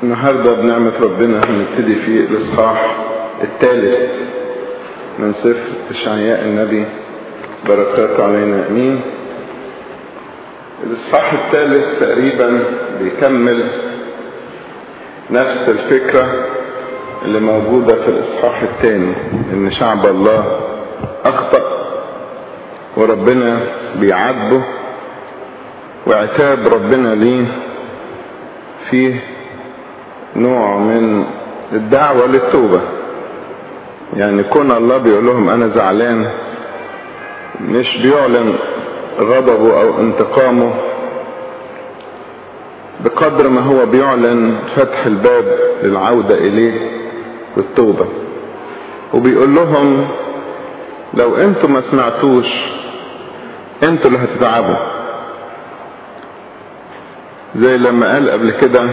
النهاردة بنعمة ربنا هنبتدي في الإصحاح الثالث من سفر إشعياء النبي بركات علينا أمين الإصحاح الثالث تقريبا بيكمل نفس الفكرة اللي موجودة في الإصحاح الثاني إن شعب الله أخطأ وربنا بيعاتبه وعتاب ربنا ليه فيه نوع من الدعوة للتوبة يعني كون الله بيقول لهم أنا زعلان مش بيعلن غضبه أو انتقامه بقدر ما هو بيعلن فتح الباب للعودة إليه والتوبة وبيقول لهم لو انتوا ما سمعتوش انتوا اللي هتتعبوا زي لما قال قبل كده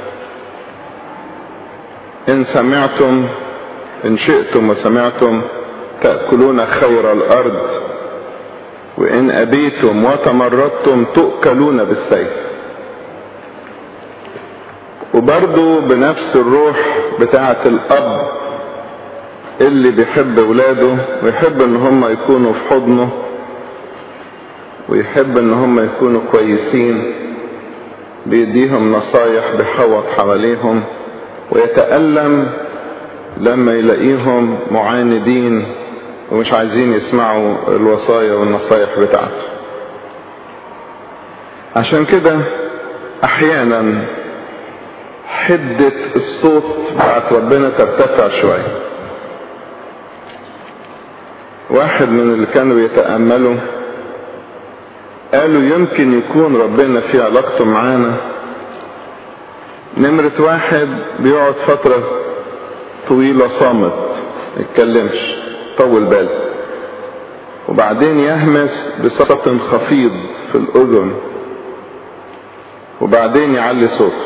ان سمعتم ان شئتم وسمعتم تأكلون خير الارض وان ابيتم وتمردتم تؤكلون بالسيف وبرضو بنفس الروح بتاعة الاب اللي بيحب ولاده ويحب ان هم يكونوا في حضنه ويحب ان هم يكونوا كويسين بيديهم نصايح بيحوط حواليهم ويتألم لما يلاقيهم معاندين ومش عايزين يسمعوا الوصايا والنصايح بتاعته عشان كده احيانا حدة الصوت بتاعت ربنا ترتفع شوية واحد من اللي كانوا يتأملوا قالوا يمكن يكون ربنا في علاقته معانا نمرة واحد بيقعد فترة طويلة صامت يتكلمش طول بال وبعدين يهمس بصوت خفيض في الأذن وبعدين يعلي صوته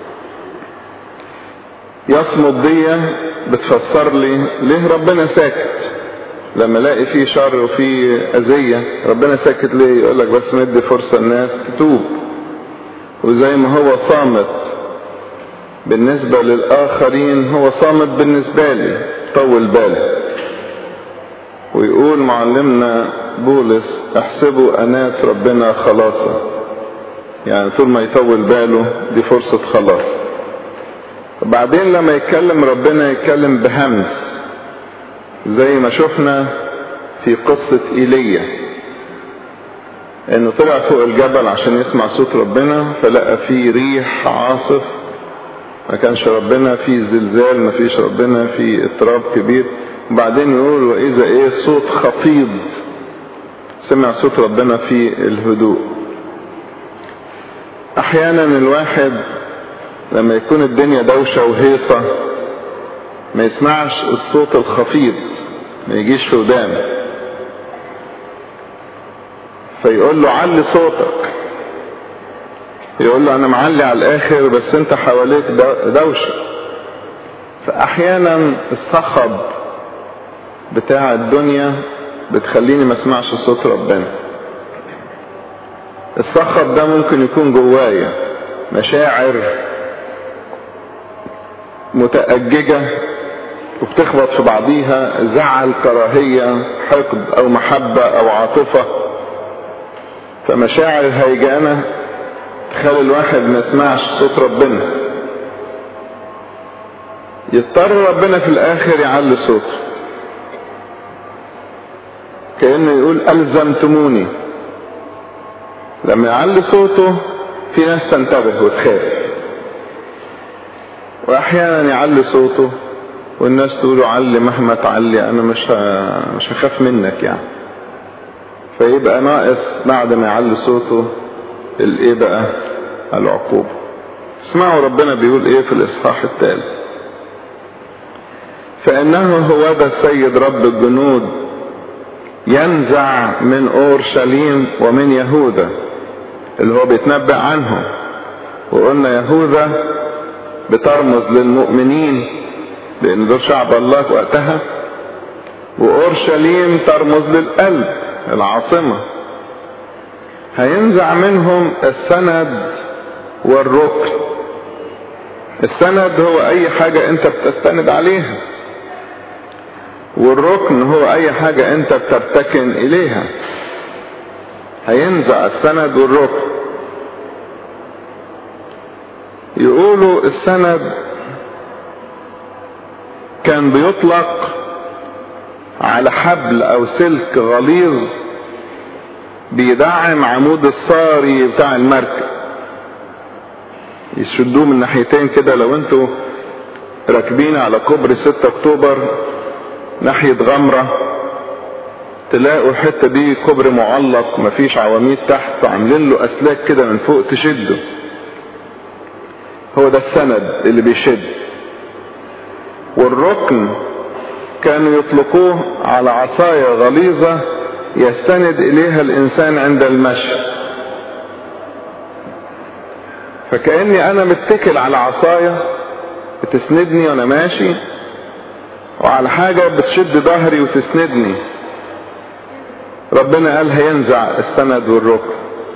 يصمت دي بتفسر لي ليه ربنا ساكت لما الاقي فيه شر وفيه اذية ربنا ساكت ليه يقول لك بس ندي فرصة الناس تتوب وزي ما هو صامت بالنسبة للآخرين هو صامت بالنسبة لي طول بالي ويقول معلمنا بولس احسبوا أنات ربنا خلاصا يعني طول ما يطول باله دي فرصة خلاص وبعدين لما يتكلم ربنا يتكلم بهمس زي ما شفنا في قصة ايليا انه طلع فوق الجبل عشان يسمع صوت ربنا فلقى فيه ريح عاصف ما كانش ربنا في زلزال ما فيش ربنا في اضطراب كبير وبعدين يقول واذا ايه صوت خفيض سمع صوت ربنا في الهدوء احيانا الواحد لما يكون الدنيا دوشة وهيصة ما يسمعش الصوت الخفيض ما يجيش في ودانه فيقول له علي صوتك يقول له انا معلي على الاخر بس انت حواليك دوشة فاحيانا الصخب بتاع الدنيا بتخليني ما اسمعش صوت ربنا الصخب ده ممكن يكون جوايا مشاعر متأججة وبتخبط في بعضيها زعل كراهية حقد او محبة او عاطفة فمشاعر هيجانة تخلي الواحد ما يسمعش صوت ربنا يضطر ربنا في الاخر يعلي صوته كأنه يقول ألزمتموني لما يعلي صوته في ناس تنتبه وتخاف واحيانا يعلي صوته والناس تقول علي مهما تعلي انا مش مش هخاف منك يعني فيبقى ناقص بعد ما يعلي صوته الايه بقى العقوبة اسمعوا ربنا بيقول ايه في الاصحاح الثالث فانه هو ذا السيد رب الجنود ينزع من اورشليم ومن يهوذا اللي هو بيتنبأ عنهم وقلنا يهوذا بترمز للمؤمنين لان دول شعب الله وقتها واورشليم ترمز للقلب العاصمة هينزع منهم السند والركن السند هو اي حاجة انت بتستند عليها والركن هو اي حاجة انت بترتكن اليها هينزع السند والركن يقولوا السند كان بيطلق على حبل او سلك غليظ بيدعم عمود الصاري بتاع المركب يشدوه من ناحيتين كده لو انتوا راكبين على كوبري 6 اكتوبر ناحية غمرة تلاقوا الحتة دي كوبري معلق مفيش عواميد تحت فعاملين له اسلاك كده من فوق تشده هو ده السند اللي بيشد والركن كانوا يطلقوه على عصاية غليظة يستند اليها الانسان عند المشي فكأني انا متكل على عصاية بتسندني وانا ماشي وعلى حاجة بتشد ظهري وتسندني ربنا قال هينزع السند والركن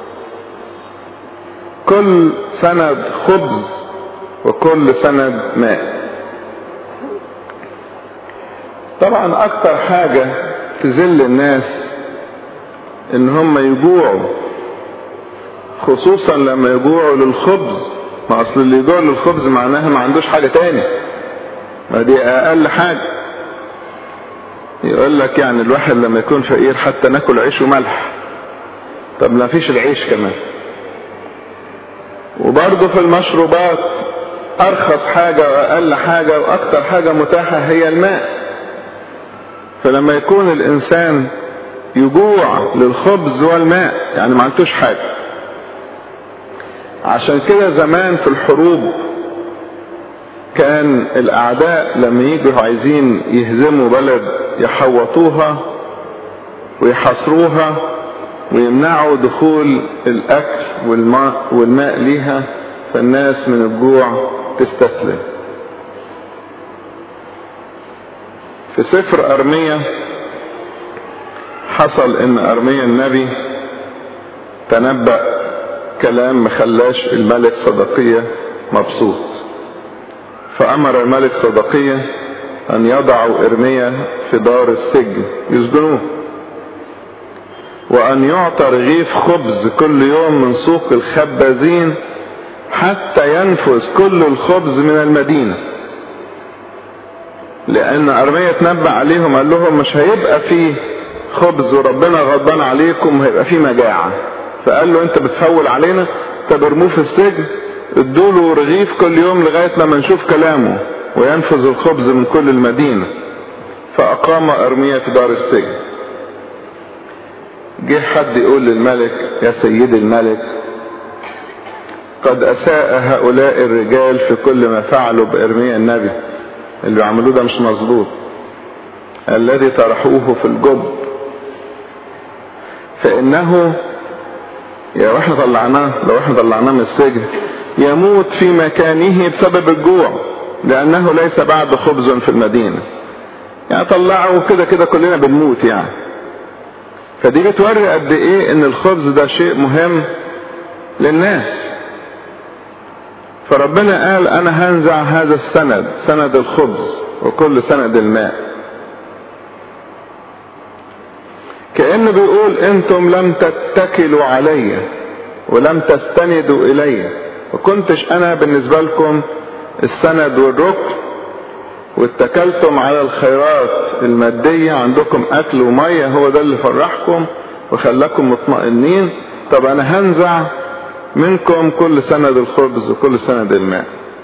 كل سند خبز وكل سند ماء طبعا اكتر حاجة تذل الناس ان هم يجوعوا خصوصا لما يجوعوا للخبز ما اصل اللي يجوع للخبز معناها ما عندوش حاجة تاني ما دي اقل حاجة يقول لك يعني الواحد لما يكون فقير حتى ناكل عيش وملح طب ما فيش العيش كمان وبرضه في المشروبات ارخص حاجة واقل حاجة واكتر حاجة متاحة هي الماء فلما يكون الانسان يجوع للخبز والماء يعني ما عندوش حاجة عشان كده زمان في الحروب كان الاعداء لما يجوا عايزين يهزموا بلد يحوطوها ويحاصروها ويمنعوا دخول الاكل والماء والماء ليها فالناس من الجوع تستسلم في سفر ارمية حصل ان ارمية النبي تنبأ كلام مخلاش الملك صدقية مبسوط فامر الملك صدقية ان يضعوا ارمية في دار السجن يسجنوه وان يعطى رغيف خبز كل يوم من سوق الخبازين حتى ينفذ كل الخبز من المدينة لان ارمية تنبأ عليهم قال لهم مش هيبقى فيه خبز وربنا غضبان عليكم هيبقى فيه مجاعة فقال له انت بتفول علينا طب ارموه في السجن ادوله رغيف كل يوم لغاية لما نشوف كلامه وينفذ الخبز من كل المدينة فأقام أرمية في دار السجن جه حد يقول للملك يا سيدي الملك قد أساء هؤلاء الرجال في كل ما فعلوا بإرميا النبي اللي عملوه ده مش مظبوط الذي طرحوه في الجب فإنه يا احنا طلعناه لو احنا طلعناه من السجن يموت في مكانه بسبب الجوع لانه ليس بعد خبز في المدينة يعني طلعوا كده كده كلنا بنموت يعني فدي بتوري قد ايه ان الخبز ده شيء مهم للناس فربنا قال انا هنزع هذا السند سند الخبز وكل سند الماء كأنه بيقول انتم لم تتكلوا علي ولم تستندوا الي وكنتش انا بالنسبة لكم السند والركن واتكلتم على الخيرات المادية عندكم اكل ومية هو ده اللي فرحكم وخلاكم مطمئنين طب انا هنزع منكم كل سند الخبز وكل سند الماء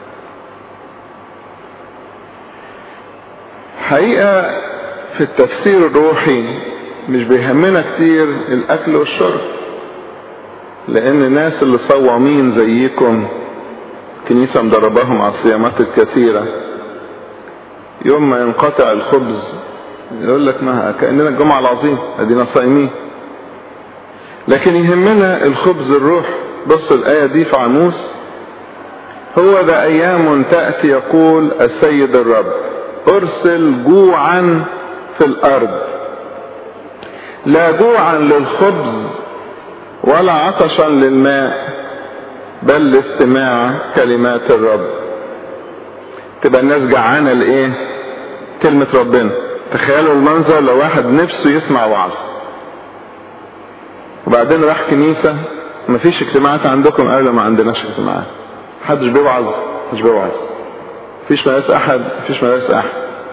حقيقة في التفسير الروحي مش بيهمنا كتير الاكل والشرب لان الناس اللي صوامين زيكم كنيسة مدرباهم على الصيامات الكثيرة يوم ما ينقطع الخبز يقول لك ما كأننا الجمعة العظيم ادينا صايمين لكن يهمنا الخبز الروح بص الآية دي في عموس هو ذا أيام تأتي يقول السيد الرب أرسل جوعا في الأرض لا جوعا للخبز ولا عطشا للماء بل لاستماع كلمات الرب تبقى الناس جعانة لايه كلمة ربنا تخيلوا المنظر لو واحد نفسه يسمع وعظ وبعدين راح كنيسة مفيش اجتماعات عندكم قالوا ما عندناش اجتماعات محدش بيوعظ مش بيوعظ مفيش مدارس احد مفيش مدارس احد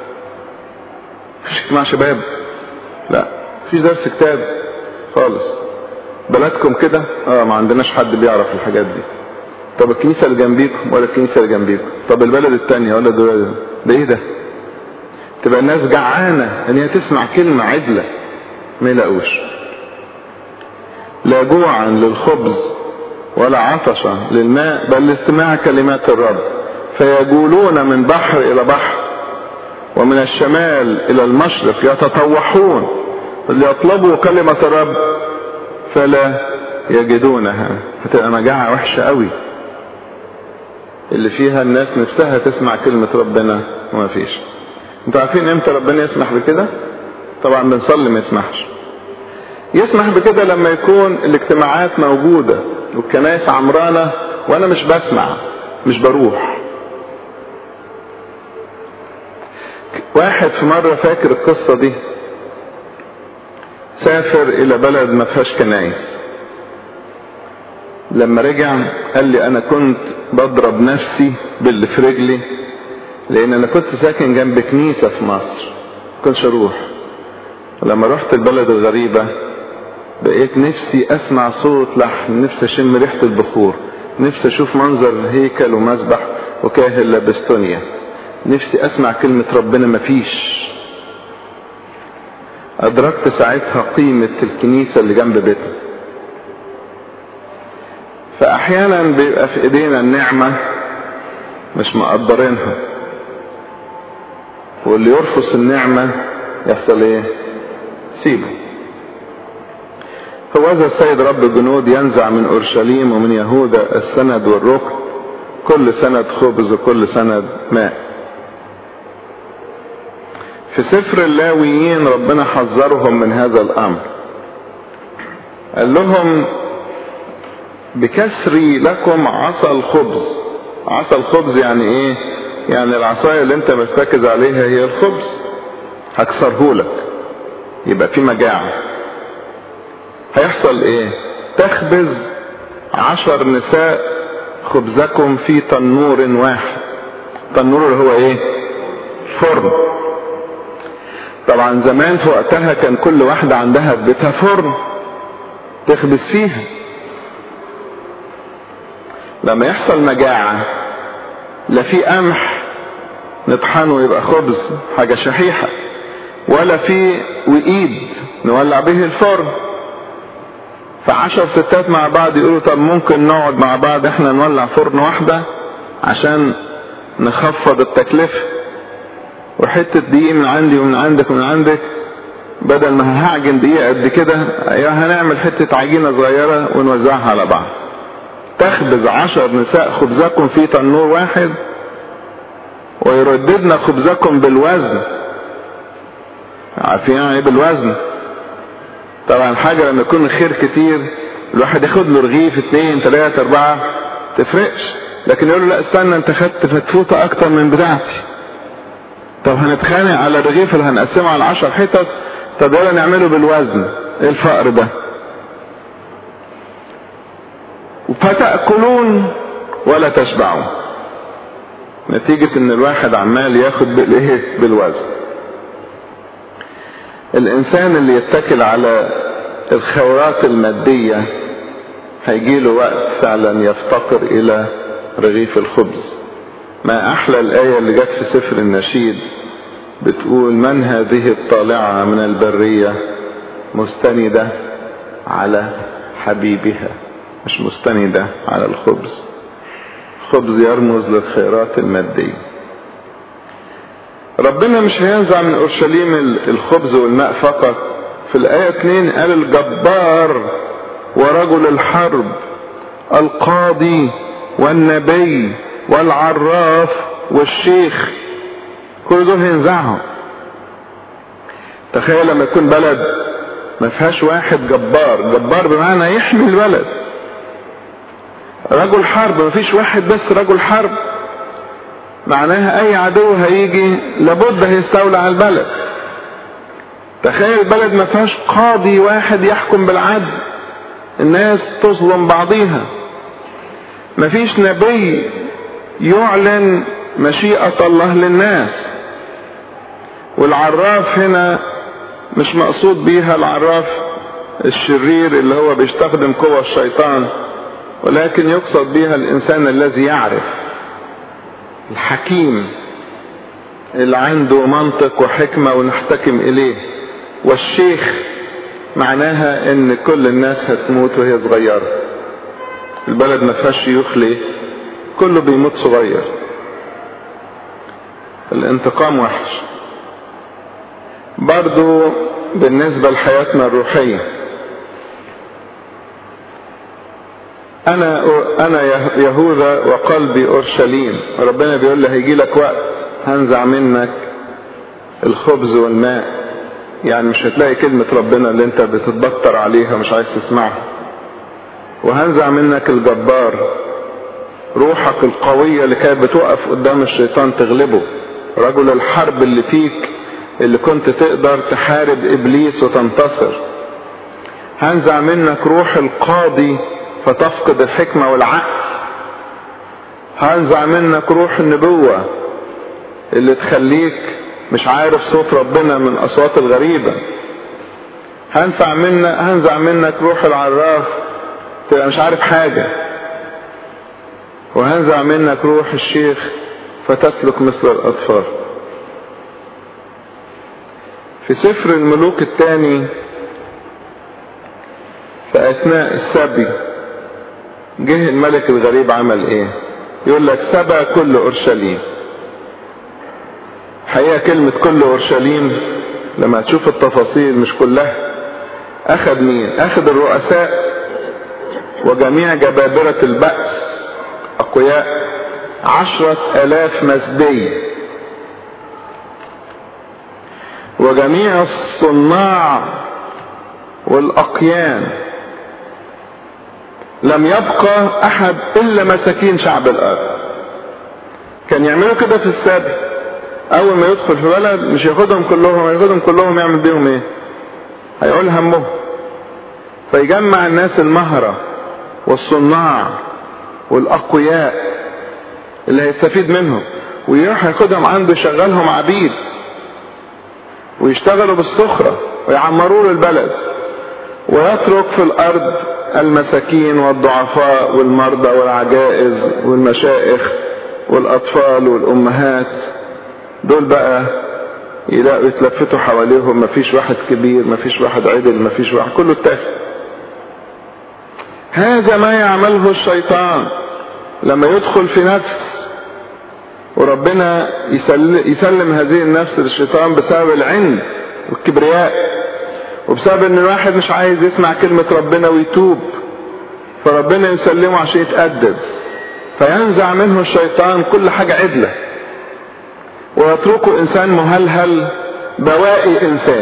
مفيش اجتماع شباب لا مفيش درس كتاب خالص بلدكم كده اه ما عندناش حد بيعرف الحاجات دي طب الكنيسه اللي جنبيكم ولا الكنيسه اللي جنبيكم طب البلد الثانيه ولا دول ده ايه ده تبقى الناس جعانه ان هي تسمع كلمه عدله ما يلاقوش لا جوعا للخبز ولا عطشا للماء بل لاستماع كلمات الرب فيجولون من بحر الى بحر ومن الشمال الى المشرق يتطوحون ليطلبوا كلمة الرب فلا يجدونها هتبقى مجاعة وحشة قوي اللي فيها الناس نفسها تسمع كلمة ربنا وما فيش انتوا عارفين امتى ربنا يسمح بكده طبعا بنصلي ما يسمحش يسمح بكده لما يكون الاجتماعات موجودة والكنائس عمرانة وانا مش بسمع مش بروح واحد في مرة فاكر القصة دي سافر الى بلد ما فيهاش كنايس لما رجع قال لي انا كنت بضرب نفسي باللي في رجلي لان انا كنت ساكن جنب كنيسة في مصر كنتش اروح لما رحت البلد الغريبة بقيت نفسي اسمع صوت لحن نفسي اشم ريحة البخور نفسي اشوف منظر هيكل ومسبح وكاهن لابس تونيا نفسي اسمع كلمة ربنا مفيش ادركت ساعتها قيمة الكنيسة اللي جنب بيتنا فاحيانا بيبقى في ايدينا النعمة مش مقدرينها واللي يرفض النعمة يحصل ايه سيبه فوذا السيد رب الجنود ينزع من اورشليم ومن يهوذا السند والركن كل سند خبز وكل سند ماء في سفر اللاويين ربنا حذرهم من هذا الامر قال لهم بكسري لكم عصا الخبز عصا الخبز يعني ايه يعني العصاية اللي انت مرتكز عليها هي الخبز هكسرهولك يبقى في مجاعة هيحصل ايه تخبز عشر نساء خبزكم في تنور واحد تنور اللي هو ايه فرن طبعا زمان في وقتها كان كل واحدة عندها في بيتها فرن تخبز فيها لما يحصل مجاعة لا في قمح نطحنه يبقى خبز حاجة شحيحة ولا في وإيد نولع به الفرن فعشر ستات مع بعض يقولوا طب ممكن نقعد مع بعض احنا نولع فرن واحدة عشان نخفض التكلفة وحتة دقيق من عندي ومن عندك ومن عندك بدل ما هعجن دقيق قد كده هنعمل حتة عجينة صغيرة ونوزعها على بعض تخبز عشر نساء خبزكم في تنور واحد ويرددنا خبزكم بالوزن عارفين يعني ايه بالوزن طبعا حاجة لما يكون خير كتير الواحد ياخد له رغيف اتنين تلاتة اربعة تفرقش لكن يقول له لا استنى انت خدت فتفوتة اكتر من بتاعتي طب هنتخانق على الرغيف اللي هنقسمه على عشر حتت طب يلا نعمله بالوزن ايه الفقر ده فتأكلون ولا تشبعون نتيجة ان الواحد عمال ياخد بالايه بالوزن الانسان اللي يتكل على الخيرات المادية هيجيله وقت فعلا يفتقر الى رغيف الخبز ما احلى الاية اللي جت في سفر النشيد بتقول من هذه الطالعة من البرية مستندة على حبيبها مش مستندة على الخبز خبز يرمز للخيرات المادية ربنا مش هينزع من اورشليم الخبز والماء فقط في الآية 2 قال الجبار ورجل الحرب القاضي والنبي والعراف والشيخ كل دول هينزعهم تخيل لما يكون بلد ما فيهاش واحد جبار جبار بمعنى يحمي البلد رجل حرب ما فيش واحد بس رجل حرب معناها اي عدو هيجي لابد هيستولى على البلد تخيل البلد ما فيهاش قاضي واحد يحكم بالعدل الناس تظلم بعضيها ما فيش نبي يعلن مشيئة الله للناس والعراف هنا مش مقصود بيها العراف الشرير اللي هو بيستخدم قوى الشيطان ولكن يقصد بها الانسان الذي يعرف الحكيم اللي عنده منطق وحكمة ونحتكم اليه والشيخ معناها ان كل الناس هتموت وهي صغيرة البلد ما فيهاش شيوخ ليه كله بيموت صغير الانتقام وحش برضو بالنسبة لحياتنا الروحية انا انا يهوذا وقلبي اورشليم ربنا بيقول لي هيجي لك وقت هنزع منك الخبز والماء يعني مش هتلاقي كلمة ربنا اللي انت بتتبطر عليها مش عايز تسمعها وهنزع منك الجبار روحك القوية اللي كانت بتوقف قدام الشيطان تغلبه رجل الحرب اللي فيك اللي كنت تقدر تحارب ابليس وتنتصر هنزع منك روح القاضي فتفقد الحكمة والعقل هنزع منك روح النبوة اللي تخليك مش عارف صوت ربنا من اصوات الغريبة هنفع منك هنزع منك روح العراف تبقى مش عارف حاجة وهنزع منك روح الشيخ فتسلك مثل الاطفال في سفر الملوك الثاني في اثناء السبي جه الملك الغريب عمل ايه يقول لك سبى كل اورشليم حقيقة كلمة كل اورشليم لما تشوف التفاصيل مش كلها اخذ مين اخذ الرؤساء وجميع جبابرة البأس اقوياء عشرة الاف مسبي وجميع الصناع والاقيان لم يبقى احد الا مساكين شعب الارض كان يعملوا كده في السبي اول ما يدخل في بلد مش ياخدهم كلهم هياخدهم كلهم يعمل بيهم ايه هيقول همهم فيجمع الناس المهرة والصناع والاقوياء اللي هيستفيد منهم ويروح ياخدهم عنده يشغلهم عبيد ويشتغلوا بالسخرة ويعمروا له البلد ويترك في الارض المساكين والضعفاء والمرضى والعجائز والمشائخ والاطفال والامهات دول بقى يلاقوا يتلفتوا حواليهم مفيش واحد كبير مفيش واحد عدل مفيش واحد كله اتاخد هذا ما يعمله الشيطان لما يدخل في نفس وربنا يسلم, يسلم هذه النفس للشيطان بسبب العند والكبرياء وبسبب ان الواحد مش عايز يسمع كلمة ربنا ويتوب فربنا يسلمه عشان يتأدب فينزع منه الشيطان كل حاجة عدلة ويتركه انسان مهلهل بواقي انسان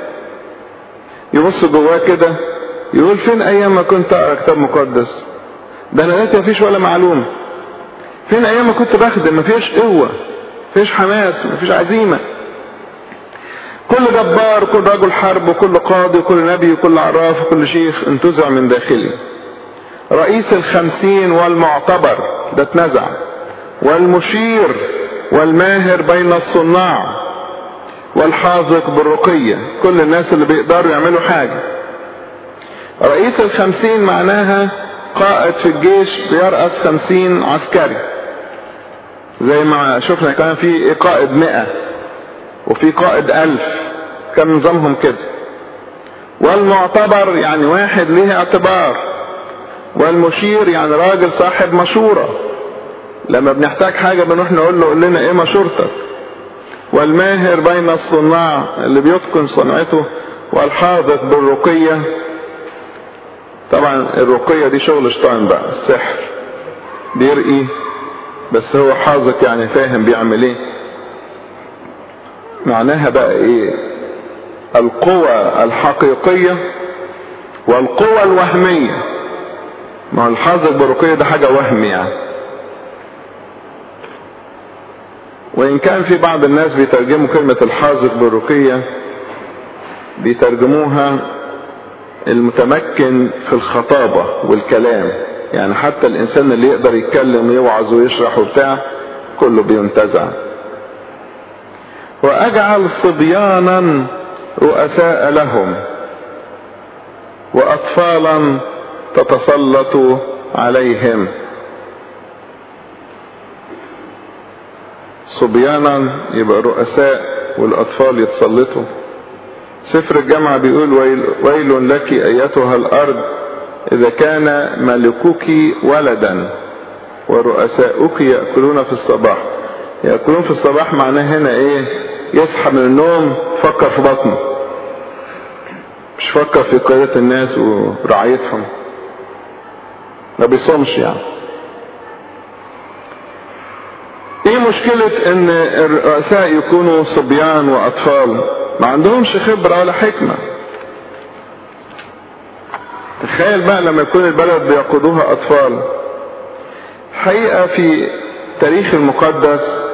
يبص جواه كده يقول فين ايام ما كنت اقرا كتاب مقدس ده انا دلوقتي مفيش ولا معلومه فين ايام ما كنت بخدم مفيش قوه مفيش حماس مفيش عزيمه كل جبار كل رجل حرب وكل قاضي وكل نبي وكل عراف وكل شيخ انتزع من داخلي رئيس الخمسين والمعتبر ده اتنزع والمشير والماهر بين الصناع والحاذق بالرقية كل الناس اللي بيقدروا يعملوا حاجة رئيس الخمسين معناها قائد في الجيش بيرأس خمسين عسكري زي ما شفنا كمان في قائد مئة وفي قائد ألف كان نظامهم كده والمعتبر يعني واحد له اعتبار والمشير يعني راجل صاحب مشورة لما بنحتاج حاجة بنروح نقول له قول لنا ايه مشورتك والماهر بين الصناع اللي بيتقن صنعته والحاذق بالرقية طبعا الرقية دي شغل شيطان بقى السحر بيرقي بس هو حاذق يعني فاهم بيعمل ايه معناها بقى ايه القوى الحقيقية والقوى الوهمية ما هو الحاذق بالرقية ده حاجة وهم يعني وإن كان في بعض الناس بيترجموا كلمة الحاذق بالرقية بيترجموها المتمكن في الخطابة والكلام يعني حتى الإنسان اللي يقدر يتكلم ويوعظ ويشرح وبتاع كله بينتزع وأجعل صبيانا رؤساء لهم وأطفالا تتسلط عليهم صبيانا يبقى رؤساء والأطفال يتسلطوا سفر الجامعة بيقول ويل, ويل لك أيتها الأرض إذا كان ملكك ولدا ورؤساؤك يأكلون في الصباح يأكلون في الصباح معناه هنا إيه يصحى من النوم فكر في بطنه مش فكر في قيادة الناس ورعايتهم ما بيصومش يعني ايه مشكلة ان الرؤساء يكونوا صبيان واطفال ما عندهمش خبرة ولا حكمة تخيل بقى لما يكون البلد بيقودوها اطفال حقيقة في تاريخ المقدس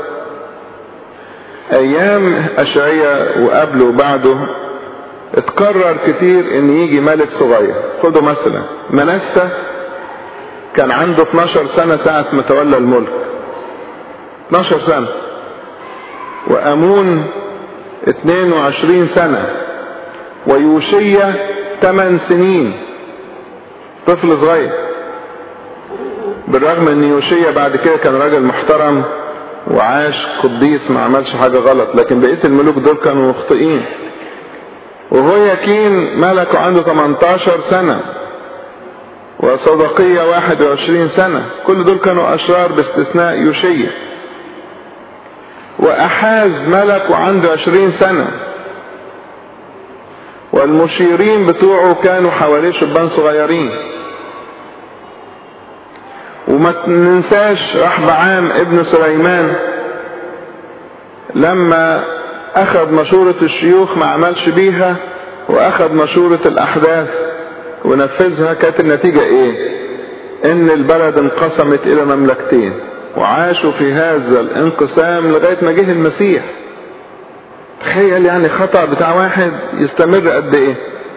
ايام اشعية وقبله وبعده اتكرر كتير ان يجي ملك صغير خدوا مثلا منسى كان عنده 12 سنة ساعة ما تولى الملك 12 سنة وأمون 22 سنة ويوشية 8 سنين طفل صغير بالرغم ان يوشية بعد كده كان راجل محترم وعاش قديس ما عملش حاجة غلط لكن بقية الملوك دول كانوا مخطئين وهو يكين ملك عنده 18 سنة وصدقية 21 سنة كل دول كانوا أشرار باستثناء يوشية وأحاز ملك وعنده 20 سنة والمشيرين بتوعه كانوا حواليه شبان صغيرين وما ننساش رحبعام ابن سليمان لما اخذ مشورة الشيوخ ما عملش بيها واخذ مشورة الاحداث ونفذها كانت النتيجة ايه ان البلد انقسمت الى مملكتين وعاشوا في هذا الانقسام لغاية ما جه المسيح تخيل يعني خطأ بتاع واحد يستمر قد ايه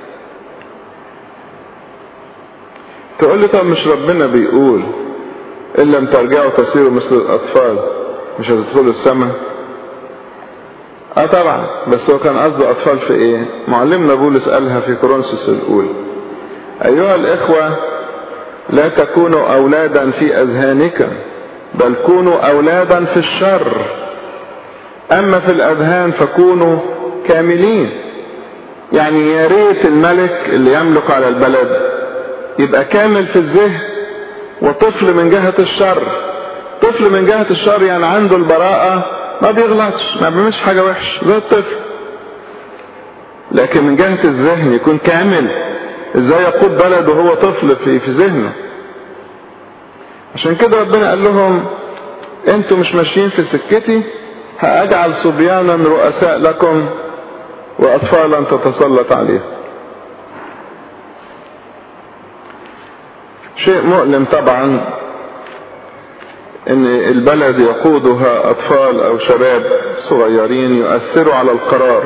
تقول لي طب مش ربنا بيقول ان لم ترجعوا تصيروا مثل الاطفال مش هتدخلوا السماء اه طبعا بس هو كان قصده اطفال في ايه معلمنا بولس قالها في كورنثوس الاولى ايها الاخوة لا تكونوا اولادا في اذهانكم بل كونوا اولادا في الشر اما في الاذهان فكونوا كاملين يعني يا ريت الملك اللي يملك على البلد يبقى كامل في الذهن وطفل من جهة الشر طفل من جهة الشر يعني عنده البراءة ما بيغلطش ما بيعملش حاجة وحش زي الطفل لكن من جهة الذهن يكون كامل ازاي يقود بلد وهو طفل في في ذهنه عشان كده ربنا قال لهم انتوا مش ماشيين في سكتي هاجعل صبيانا رؤساء لكم واطفالا تتسلط عليهم شيء مؤلم طبعا ان البلد يقودها اطفال او شباب صغيرين يؤثروا على القرار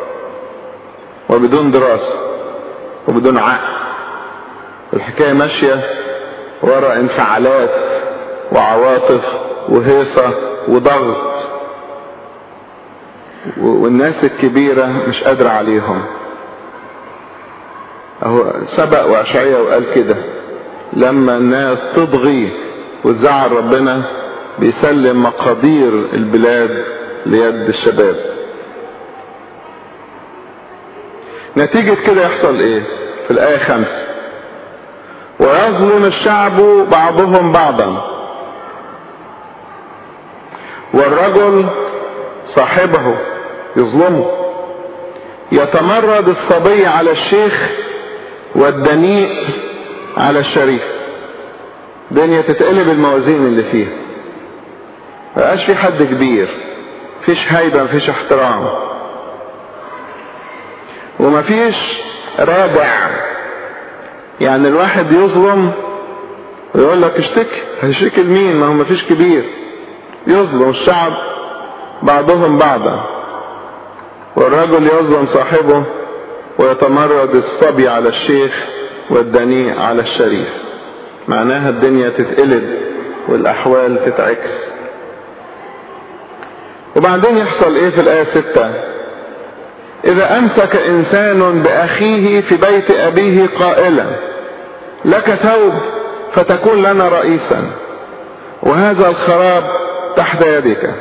وبدون دراسة وبدون عقل الحكاية ماشية وراء انفعالات وعواطف وهيصة وضغط والناس الكبيرة مش قادرة عليهم اهو سبق واشعية وقال كده لما الناس تضغي وتزعل ربنا بيسلم مقادير البلاد ليد الشباب نتيجة كده يحصل ايه في الآية خمسة ويظلم الشعب بعضهم بعضا والرجل صاحبه يظلمه يتمرد الصبي على الشيخ والدنيء على الشريف دنيا تتقلب الموازين اللي فيها مبقاش في حد كبير مفيش هيبة مفيش احترام ومفيش رادع يعني الواحد يظلم ويقول لك اشتكي هيشتكي لمين ما هو مفيش كبير يظلم الشعب بعضهم بعضا والرجل يظلم صاحبه ويتمرد الصبي على الشيخ والدنيء على الشريف معناها الدنيا تتقلب والأحوال تتعكس وبعدين يحصل ايه في الآية ستة إذا أمسك إنسان بأخيه في بيت أبيه قائلا لك ثوب فتكون لنا رئيسا وهذا الخراب تحت يدك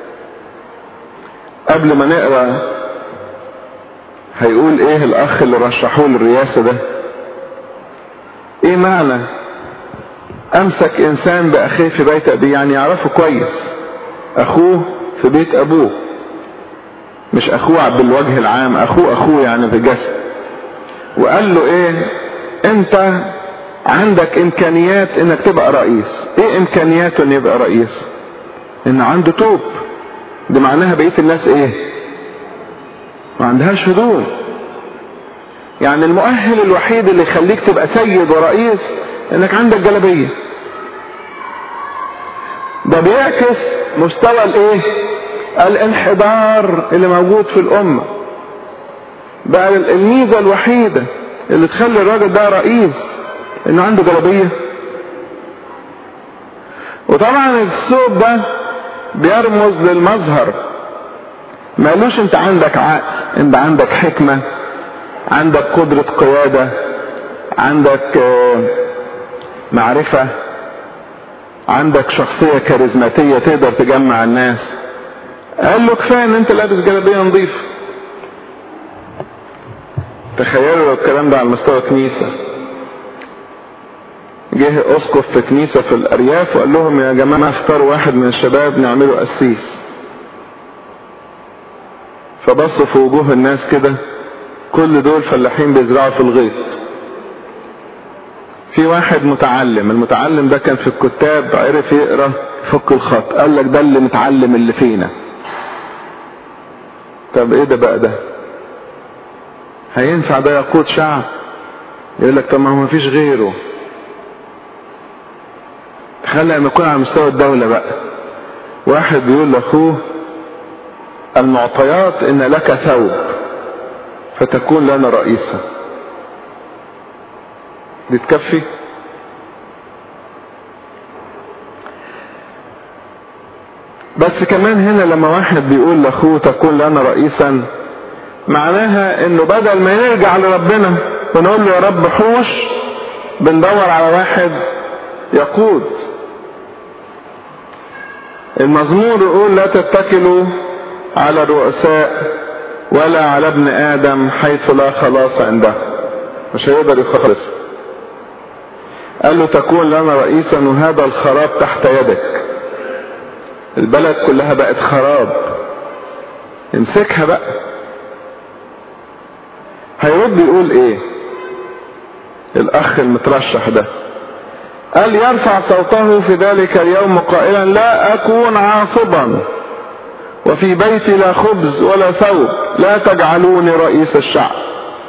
قبل ما نقرا هيقول ايه الاخ اللي رشحوه للرئاسه ده ايه معنى امسك انسان باخيه في بيت ابيه يعني يعرفه كويس اخوه في بيت ابوه مش اخوه بالوجه العام اخوه اخوه يعني في جسد وقال له ايه انت عندك امكانيات انك تبقى رئيس ايه امكانياته ان يبقى رئيس ان عنده توب دي معناها بقية الناس ايه ما عندهاش هدوم يعني المؤهل الوحيد اللي يخليك تبقى سيد ورئيس انك عندك جلبية ده بيعكس مستوى الايه الانحدار اللي موجود في الامة بقى الميزة الوحيدة اللي تخلي الراجل ده رئيس انه عنده جلبية وطبعا الثوب ده بيرمز للمظهر ما قالوش انت عندك عقل انت عندك حكمة عندك قدرة قيادة عندك معرفة عندك شخصية كاريزماتية تقدر تجمع الناس قال له كفاية ان انت لابس جلابية نظيفة تخيلوا لو الكلام ده على مستوى كنيسة جه اسقف في كنيسة في الارياف وقال لهم يا جماعة اختاروا واحد من الشباب نعمله قسيس فبصوا في وجوه الناس كده كل دول فلاحين بيزرعوا في الغيط في واحد متعلم المتعلم ده كان في الكتاب عرف يقرا فك الخط قال لك ده اللي متعلم اللي فينا طب ايه ده بقى ده هينفع ده يقود شعب يقول لك طب ما هو مفيش غيره تخيل لما يكون على مستوى الدولة بقى واحد بيقول لاخوه المعطيات ان لك ثوب فتكون لنا رئيسا دي تكفي بس كمان هنا لما واحد بيقول لاخوه تكون لنا رئيسا معناها انه بدل ما يرجع لربنا ونقول له يا رب حوش بندور على واحد يقود المزمور يقول لا تتكلوا على الرؤساء ولا على ابن ادم حيث لا خلاص عنده مش هيقدر يخلص قال له تكون لنا رئيسا وهذا الخراب تحت يدك البلد كلها بقت خراب امسكها بقى هيرد يقول ايه الاخ المترشح ده قال يرفع صوته في ذلك اليوم قائلا لا اكون عاصبا وفي بيتي لا خبز ولا ثوب لا تجعلوني رئيس الشعب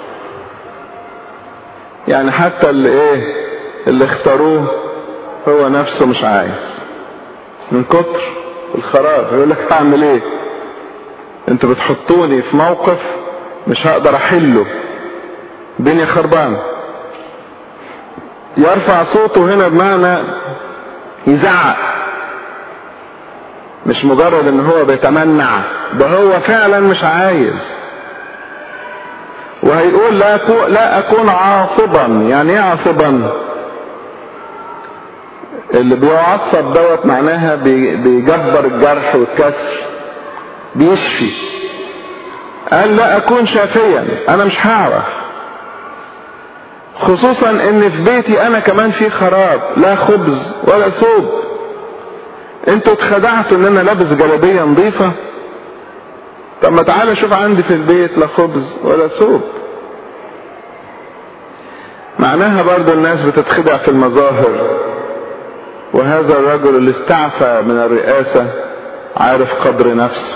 يعني حتى اللي ايه اللي اختاروه هو نفسه مش عايز من كتر الخراب يقول لك هعمل ايه انتوا بتحطوني في موقف مش هقدر احله الدنيا خربانه يرفع صوته هنا بمعنى يزعق مش مجرد ان هو بيتمنع ده هو فعلا مش عايز وهيقول لا لا اكون عاصبا يعني ايه عاصبا اللي بيعصب دوت معناها بيجبر الجرح والكسر بيشفي قال لا اكون شافيا انا مش هعرف خصوصا ان في بيتي انا كمان في خراب لا خبز ولا ثوب انتوا اتخدعتوا ان انا لابس جلابيه نظيفه طب ما تعالى شوف عندي في البيت لا خبز ولا ثوب معناها برضو الناس بتتخدع في المظاهر وهذا الرجل اللي استعفى من الرئاسة عارف قدر نفسه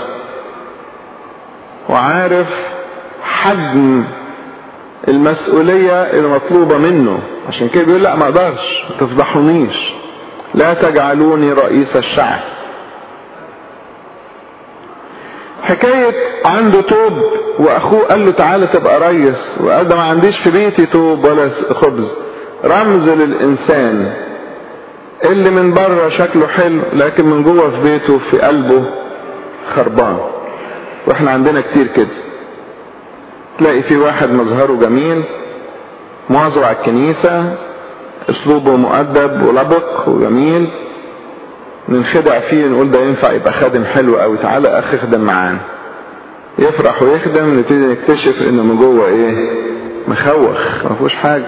وعارف حجم المسؤولية المطلوبة منه عشان كده بيقول لا ما اقدرش ما تفضحونيش لا تجعلوني رئيس الشعب حكاية عنده توب واخوه قال له تعالى تبقى ريس وقال ده ما عنديش في بيتي توب ولا خبز رمز للانسان اللي من بره شكله حلو لكن من جوه في بيته في قلبه خربان واحنا عندنا كتير كده تلاقي في واحد مظهره جميل مواظب على الكنيسة اسلوبه مؤدب ولبق وجميل ننخدع فيه نقول ده ينفع يبقى خادم حلو قوي تعالى اخي اخدم معانا يفرح ويخدم نبتدي نكتشف انه من جوه ايه مخوخ ما فيهوش حاجه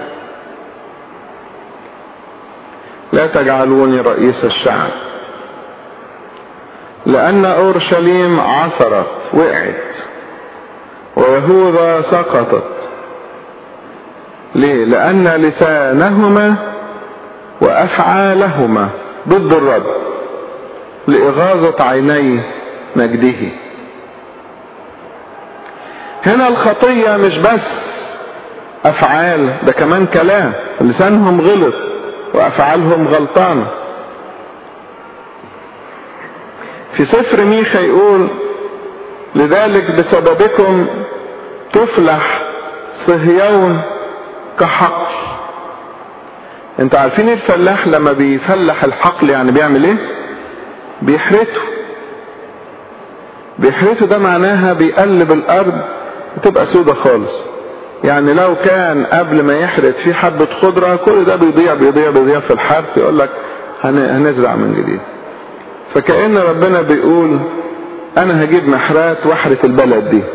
لا تجعلوني رئيس الشعب لأن أورشليم عثرت وقعت ويهوذا سقطت ليه؟ لأن لسانهما وأفعالهما ضد الرب لإغاظة عيني مجده هنا الخطية مش بس أفعال ده كمان كلام لسانهم غلط وأفعالهم غلطانة في سفر ميخا يقول لذلك بسببكم تفلح صهيون كحقل انتوا عارفين الفلاح لما بيفلح الحقل يعني بيعمل ايه بيحرته بيحرته ده معناها بيقلب الارض وتبقى سودة خالص يعني لو كان قبل ما يحرث في حبة خضرة كل ده بيضيع بيضيع بيضيع في الحرث يقول لك هنزرع من جديد فكأن ربنا بيقول انا هجيب محرات واحرث البلد دي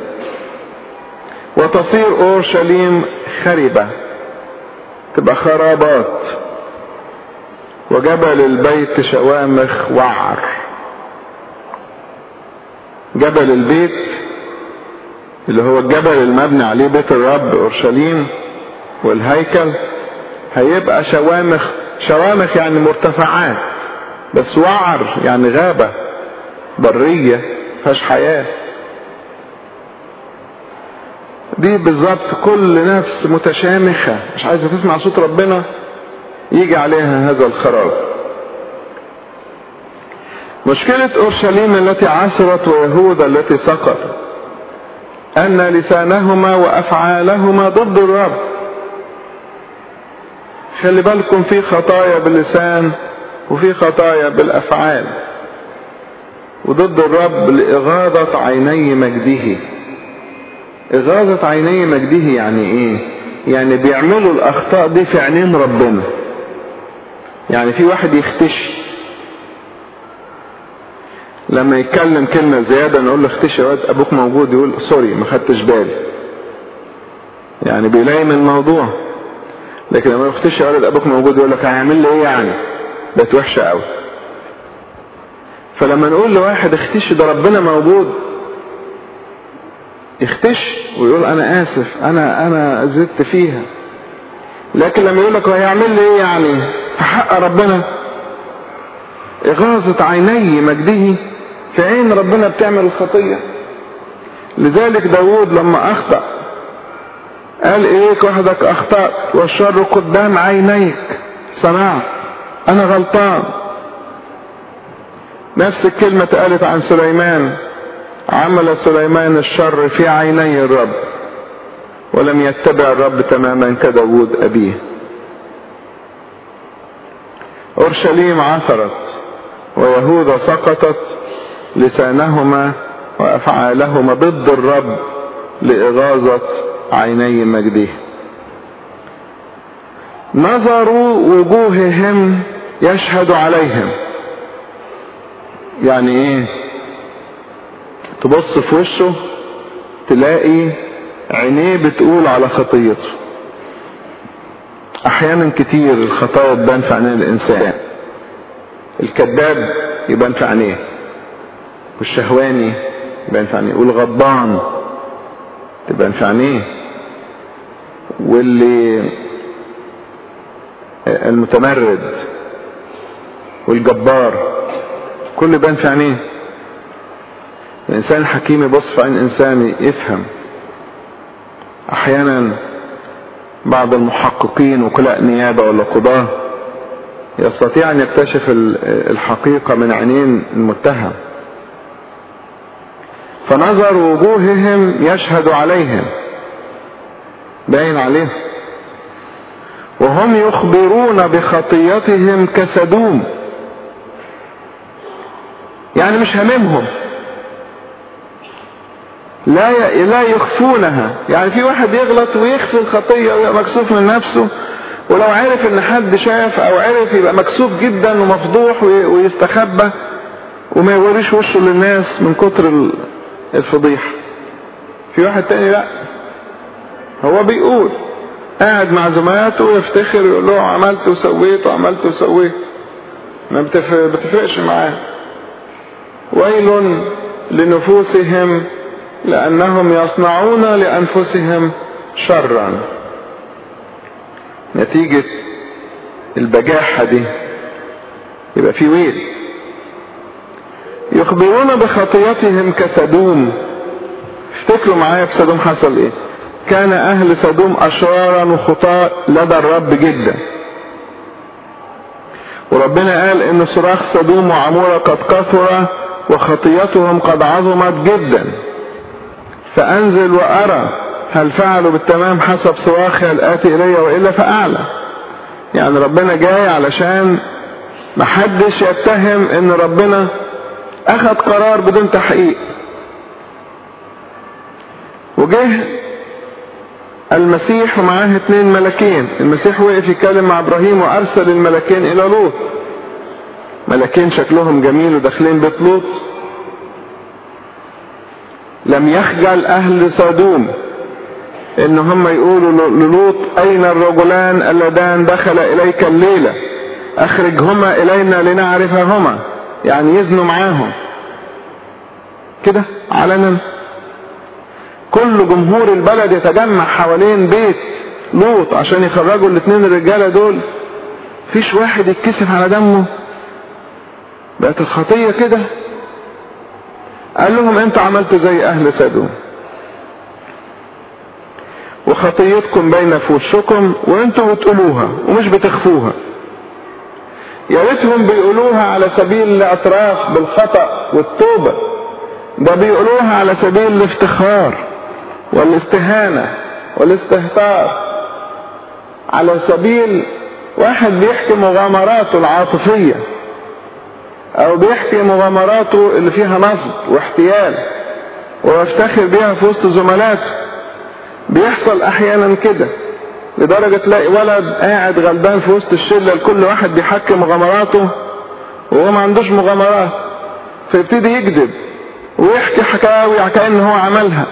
وتصير اورشليم خربة تبقى خرابات وجبل البيت شوامخ وعر جبل البيت اللي هو الجبل المبني عليه بيت الرب اورشليم والهيكل هيبقى شوامخ شوامخ يعني مرتفعات بس وعر يعني غابة برية فيهاش حياة دي بالظبط كل نفس متشامخة مش عايزة تسمع صوت ربنا يجي عليها هذا الخراب مشكلة أورشليم التي عثرت ويهوذا التي سقط أن لسانهما وأفعالهما ضد الرب خلي بالكم في خطايا باللسان وفي خطايا بالأفعال وضد الرب لإغاظة عيني مجده إغاظة عيني مجده يعني إيه؟ يعني بيعملوا الأخطاء دي في عينين ربنا يعني في واحد يختشي لما يتكلم كلمة زيادة نقول له اختشي يا واد أبوك موجود يقول سوري ما خدتش بالي يعني بيلايم الموضوع لكن لما يختشي يا ولد أبوك موجود يقول لك هيعمل لي إيه يعني بقت وحشة قوي فلما نقول لواحد اختشي ده ربنا موجود يختش ويقول انا اسف انا انا زدت فيها لكن لما يقول لك هيعمل لي ايه يعني في حق ربنا اغاظة عيني مجده في عين ربنا بتعمل الخطية لذلك داود لما اخطأ قال اليك وحدك اخطأت والشر قدام عينيك صنعت انا غلطان نفس الكلمة اتقالت عن سليمان عمل سليمان الشر في عيني الرب ولم يتبع الرب تماما كداود أبيه أورشليم عثرت ويهوذا سقطت لسانهما وأفعالهما ضد الرب لإغاظة عيني مجده نظروا وجوههم يشهد عليهم يعني ايه تبص في وشه تلاقي عينيه بتقول على خطيته احيانا كتير الخطايا تبان في عينين الانسان الكذاب يبان في عينيه والشهواني يبان في عينيه والغضبان تبان في عينيه واللي المتمرد والجبار كل يبان في عينيه الانسان الحكيم يبص في عين انسان يفهم احيانا بعض المحققين وكلاء نيابة ولا قضاة يستطيع ان يكتشف الحقيقة من عينين المتهم فنظر وجوههم يشهد عليهم باين عليهم وهم يخبرون بخطيتهم كسدوم يعني مش هممهم لا لا يخفونها يعني في واحد يغلط ويخفي الخطية ويبقى مكسوف من نفسه ولو عرف ان حد شاف او عرف يبقى مكسوف جدا ومفضوح ويستخبى وما يوريش وشه للناس من كتر الفضيحة في واحد تاني لا هو بيقول قاعد مع زملاته يفتخر يقول له عملت وسويت وعملت وسويت ما بتفرقش معاه ويل لنفوسهم لأنهم يصنعون لأنفسهم شرا نتيجة البجاحة دي يبقى في ويل يخبرون بخطيتهم كسدوم افتكروا معايا في سدوم حصل ايه كان اهل سدوم اشرارا وخطاء لدى الرب جدا وربنا قال ان صراخ سدوم وعمورة قد كثر وخطيتهم قد عظمت جدا فانزل وارى هل فعلوا بالتمام حسب صراخي الاتي الي والا فاعلى يعني ربنا جاي علشان محدش يتهم ان ربنا اخذ قرار بدون تحقيق وجه المسيح ومعاه اتنين ملكين المسيح وقف يتكلم مع ابراهيم وارسل الملكين الى لوط ملكين شكلهم جميل وداخلين بيت لوط لم يخجل اهل سدوم ان هم يقولوا للوط اين الرجلان اللذان دخل اليك الليلة اخرجهما الينا لنعرفهما يعني يزنوا معاهم كده علنا كل جمهور البلد يتجمع حوالين بيت لوط عشان يخرجوا الاثنين الرجاله دول فيش واحد يتكسف على دمه بقت الخطيه كده قال لهم انتوا عملتوا زي اهل سدوم وخطيتكم باينه في وشكم وانتوا بتقولوها ومش بتخفوها يا ريتهم بيقولوها على سبيل الاعتراف بالخطأ والتوبة ده بيقولوها على سبيل الافتخار والاستهانة والاستهتار على سبيل واحد بيحكي مغامراته العاطفية او بيحكي مغامراته اللي فيها نصب واحتيال ويفتخر بيها في وسط زملاته بيحصل احيانا كده لدرجة تلاقي ولد قاعد غلبان في وسط الشلة لكل واحد بيحكي مغامراته وهو ما عندوش مغامرات فيبتدي يكذب ويحكي حكاوي كأن هو عملها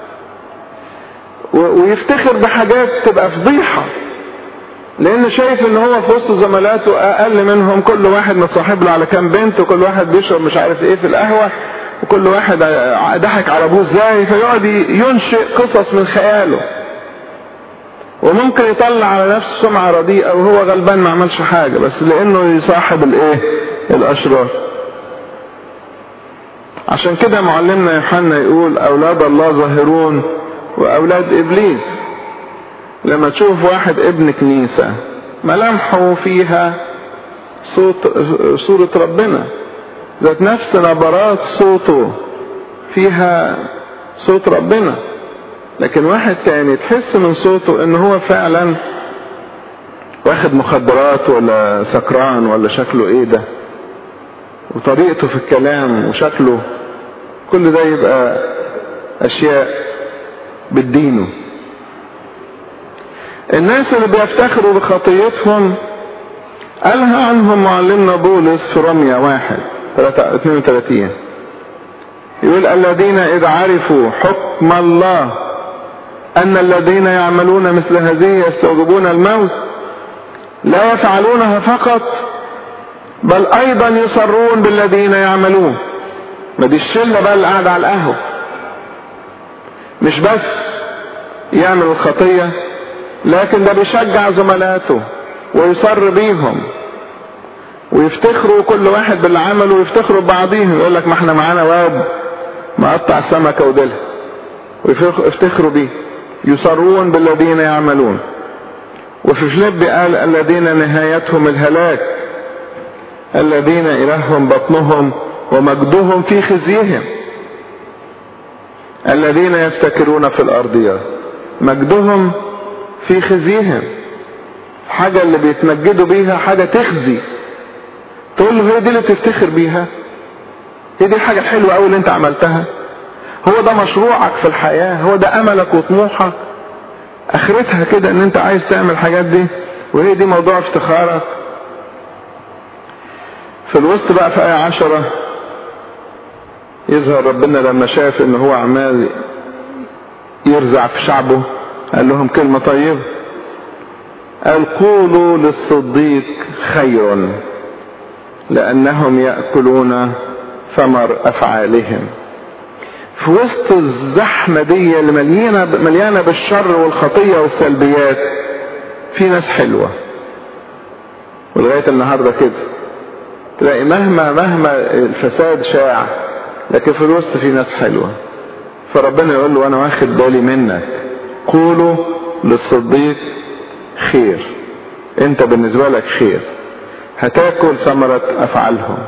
ويفتخر بحاجات تبقى فضيحة لان شايف ان هو في وسط زملاته اقل منهم كل واحد متصاحب له على كام بنت وكل واحد بيشرب مش عارف ايه في القهوة وكل واحد ضحك على ابوه ازاي فيقعد ينشئ قصص من خياله وممكن يطلع على نفسه سمعة رديئة وهو غلبان ما عملش حاجة بس لانه يصاحب الايه الاشرار عشان كده معلمنا يوحنا يقول اولاد الله ظاهرون واولاد ابليس لما تشوف واحد ابن كنيسة ملامحه فيها صوت صورة ربنا ذات نفس نبرات صوته فيها صوت ربنا لكن واحد تاني تحس من صوته ان هو فعلا واخد مخدرات ولا سكران ولا شكله ايه ده وطريقته في الكلام وشكله كل ده يبقى اشياء بتدينه الناس اللي بيفتخروا بخطيتهم قالها عنهم معلمنا بولس في رمية واحد 32 يقول الذين إذ عرفوا حكم الله أن الذين يعملون مثل هذه يستوجبون الموت لا يفعلونها فقط بل أيضا يصرون بالذين يعملون ما دي الشلة بقى اللي قاعدة على القهوة مش بس يعمل الخطية لكن ده بيشجع زملاته ويصر بيهم ويفتخروا كل واحد باللي عمله ويفتخروا ببعضيهم يقول لك ما احنا معانا واد مقطع السمكه وديلها ويفتخروا بيه يصرون بالذين يعملون وفي فيليب قال الذين نهايتهم الهلاك الذين إلههم بطنهم ومجدهم في خزيهم الذين يفتكرون في الارضيات مجدهم في خزيهم حاجة اللي بيتمجدوا بيها حاجة تخزي تقول له هي دي اللي تفتخر بيها هي دي الحاجة الحلوة أوي اللي انت عملتها هو ده مشروعك في الحياة هو ده أملك وطموحك اخرتها كده ان انت عايز تعمل الحاجات دي وهي دي موضوع افتخارك في الوسط بقى في آية عشرة يظهر ربنا لما شاف ان هو عمال يرزع في شعبه قال لهم كلمة طيبة قال قولوا للصديق خير لأنهم يأكلون ثمر أفعالهم في وسط الزحمة دي اللي مليانة مليانة بالشر والخطية والسلبيات في ناس حلوة ولغاية النهاردة كده تلاقي مهما مهما الفساد شاع لكن في الوسط في ناس حلوة فربنا يقول له انا واخد بالي منك قولوا للصديق خير انت بالنسبة لك خير هتاكل ثمرة افعالهم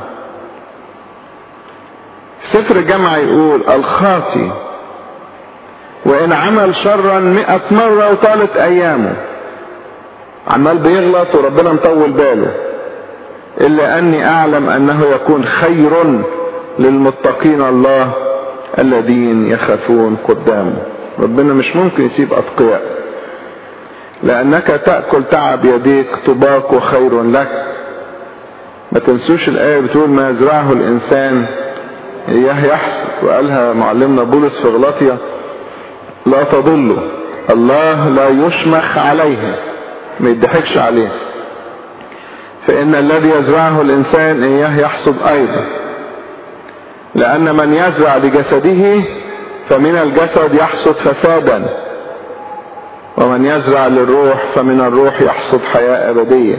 سفر الجامعة يقول الخاطي وان عمل شرا مئة مرة وطالت ايامه عمال بيغلط وربنا مطول باله الا اني اعلم انه يكون خير للمتقين الله الذين يخافون قدامه ربنا مش ممكن يسيب اتقياء لانك تأكل تعب يديك طباق وخير لك ما تنسوش الآية بتقول ما يزرعه الإنسان إياه يحصد وقالها معلمنا بولس في غلاطيا لا تضلوا الله لا يشمخ عليه ما يضحكش عليه فإن الذي يزرعه الإنسان إياه يحصد أيضا لأن من يزرع لجسده فمن الجسد يحصد فسادا ومن يزرع للروح فمن الروح يحصد حياة أبدية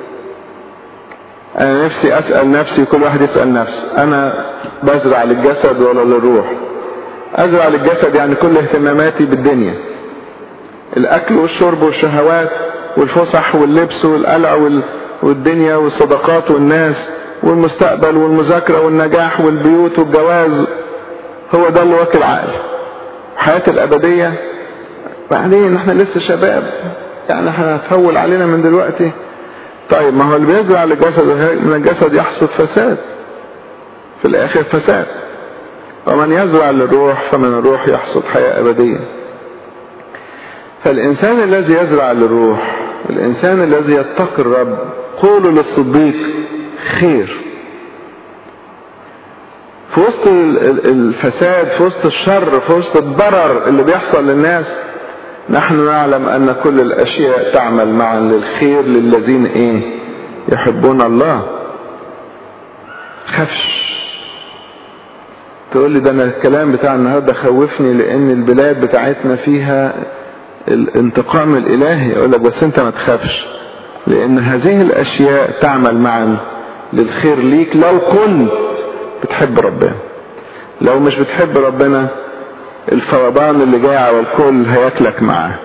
أنا نفسي أسأل نفسي كل واحد يسأل نفسه أنا بزرع للجسد ولا للروح أزرع للجسد يعني كل اهتماماتي بالدنيا الأكل والشرب والشهوات والفسح واللبس والقلع والدنيا والصداقات والناس والمستقبل والمذاكرة والنجاح والبيوت والجواز هو ده اللي واكل عقلي حياة الأبدية بعدين احنا لسه شباب يعني هتهول علينا من دلوقتي طيب ما هو اللي بيزرع للجسد من الجسد يحصد فساد في الآخر فساد ومن يزرع للروح فمن الروح يحصد حياة أبدية فالإنسان الذي يزرع للروح الإنسان الذي يتقي الرب قولوا للصديق خير في وسط الفساد في وسط الشر في وسط الضرر اللي بيحصل للناس نحن نعلم ان كل الاشياء تعمل معا للخير للذين ايه يحبون الله خفش تقول لي ده انا الكلام بتاع النهارده خوفني لان البلاد بتاعتنا فيها الانتقام الالهي يقول لك بس انت ما تخافش لان هذه الاشياء تعمل معا للخير ليك لو كنت بتحب ربنا لو مش بتحب ربنا الفيضان اللي جاي على الكل هياكلك معاه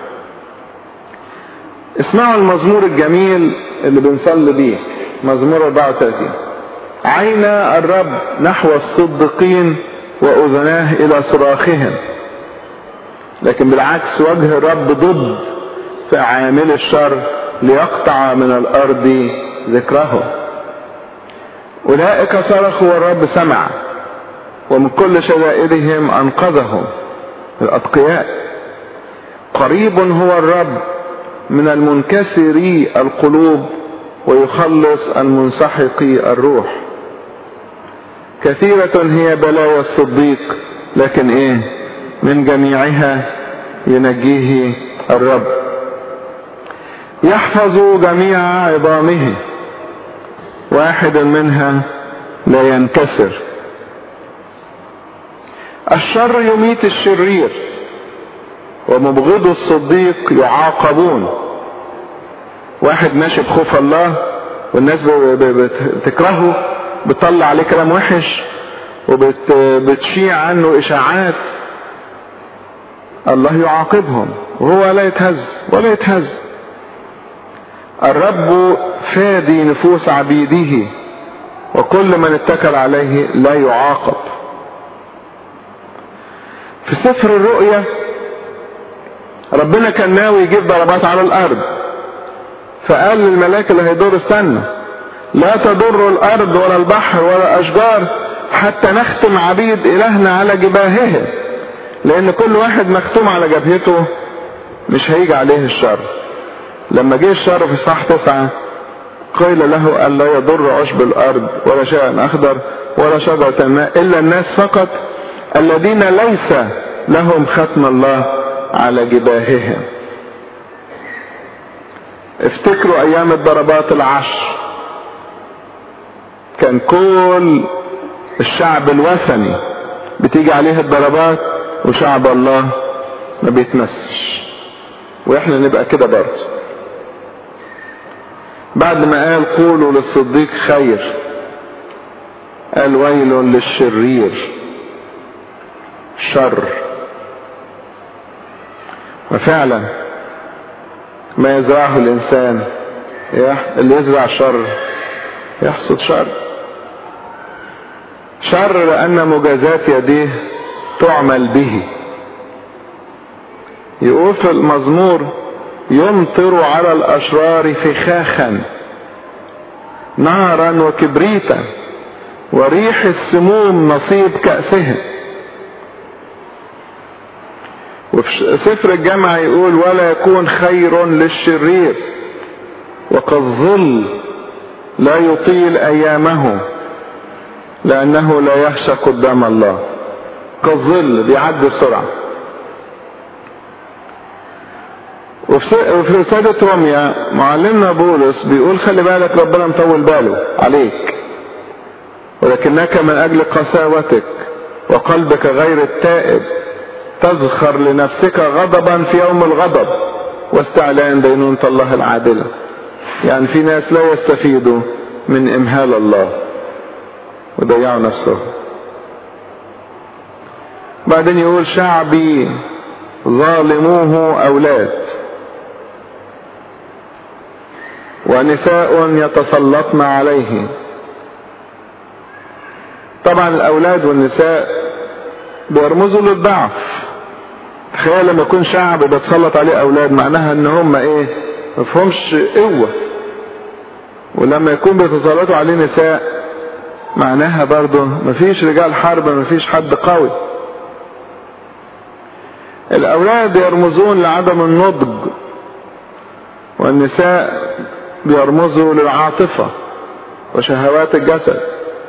اسمعوا المزمور الجميل اللي بنصلي بيه مزمور 34 عين الرب نحو الصديقين واذناه الى صراخهم لكن بالعكس وجه الرب ضد فعامل الشر ليقطع من الارض ذكرهم اولئك صرخوا والرب سمع ومن كل شدائدهم انقذهم الاتقياء قريب هو الرب من المنكسري القلوب ويخلص المنسحقي الروح كثيرة هي بلاوى الصديق لكن ايه من جميعها ينجيه الرب يحفظ جميع عظامه واحد منها لا ينكسر الشر يميت الشرير ومبغض الصديق يعاقبون واحد ماشي بخوف الله والناس بتكرهه بتطلع عليه كلام وحش وبتشيع عنه اشاعات الله يعاقبهم وهو لا يتهز ولا يتهز الرب فادي نفوس عبيده وكل من اتكل عليه لا يعاقب في سفر الرؤيا ربنا كان ناوي يجيب ضربات على الارض فقال للملاك اللي هيدور استنى لا تضر الارض ولا البحر ولا الاشجار حتى نختم عبيد الهنا على جباههم لان كل واحد مختوم على جبهته مش هيجي عليه الشر لما جه الشر في صح تسعة قيل له أن لا يضر عشب الأرض ولا شيء أخضر ولا شجرة الماء إلا الناس فقط الذين ليس لهم ختم الله على جباههم افتكروا أيام الضربات العشر كان كل الشعب الوثني بتيجي عليه الضربات وشعب الله ما بيتمسش واحنا نبقى كده برضه بعد ما قال قولوا للصديق خير قال ويل للشرير شر وفعلا ما يزرعه الانسان اللي يزرع شر يحصد شر شر لان مجازات يديه تعمل به يقول في المزمور يمطر على الاشرار فخاخا نارا وكبريتا وريح السموم نصيب كأسهم وفي سفر الجامعة يقول ولا يكون خير للشرير وكالظل لا يطيل ايامه لانه لا يخشى قدام الله كالظل بيعدي بسرعه وفي رسالة روميا معلمنا بولس بيقول خلي بالك ربنا مطول باله عليك ولكنك من أجل قساوتك وقلبك غير التائب تزخر لنفسك غضبا في يوم الغضب واستعلان دينونة الله العادلة يعني في ناس لا يستفيدوا من إمهال الله وضيعوا نفسهم بعدين يقول شعبي ظالموه أولاد ونساء يتسلطن عليه طبعا الاولاد والنساء بيرمزوا للضعف تخيل لما يكون شعب بيتسلط عليه اولاد معناها ان هم ايه مفهومش قوة ولما يكون بيتسلطوا عليه نساء معناها برضه مفيش رجال حرب مفيش حد قوي الاولاد يرمزون لعدم النضج والنساء بيرمزوا للعاطفة وشهوات الجسد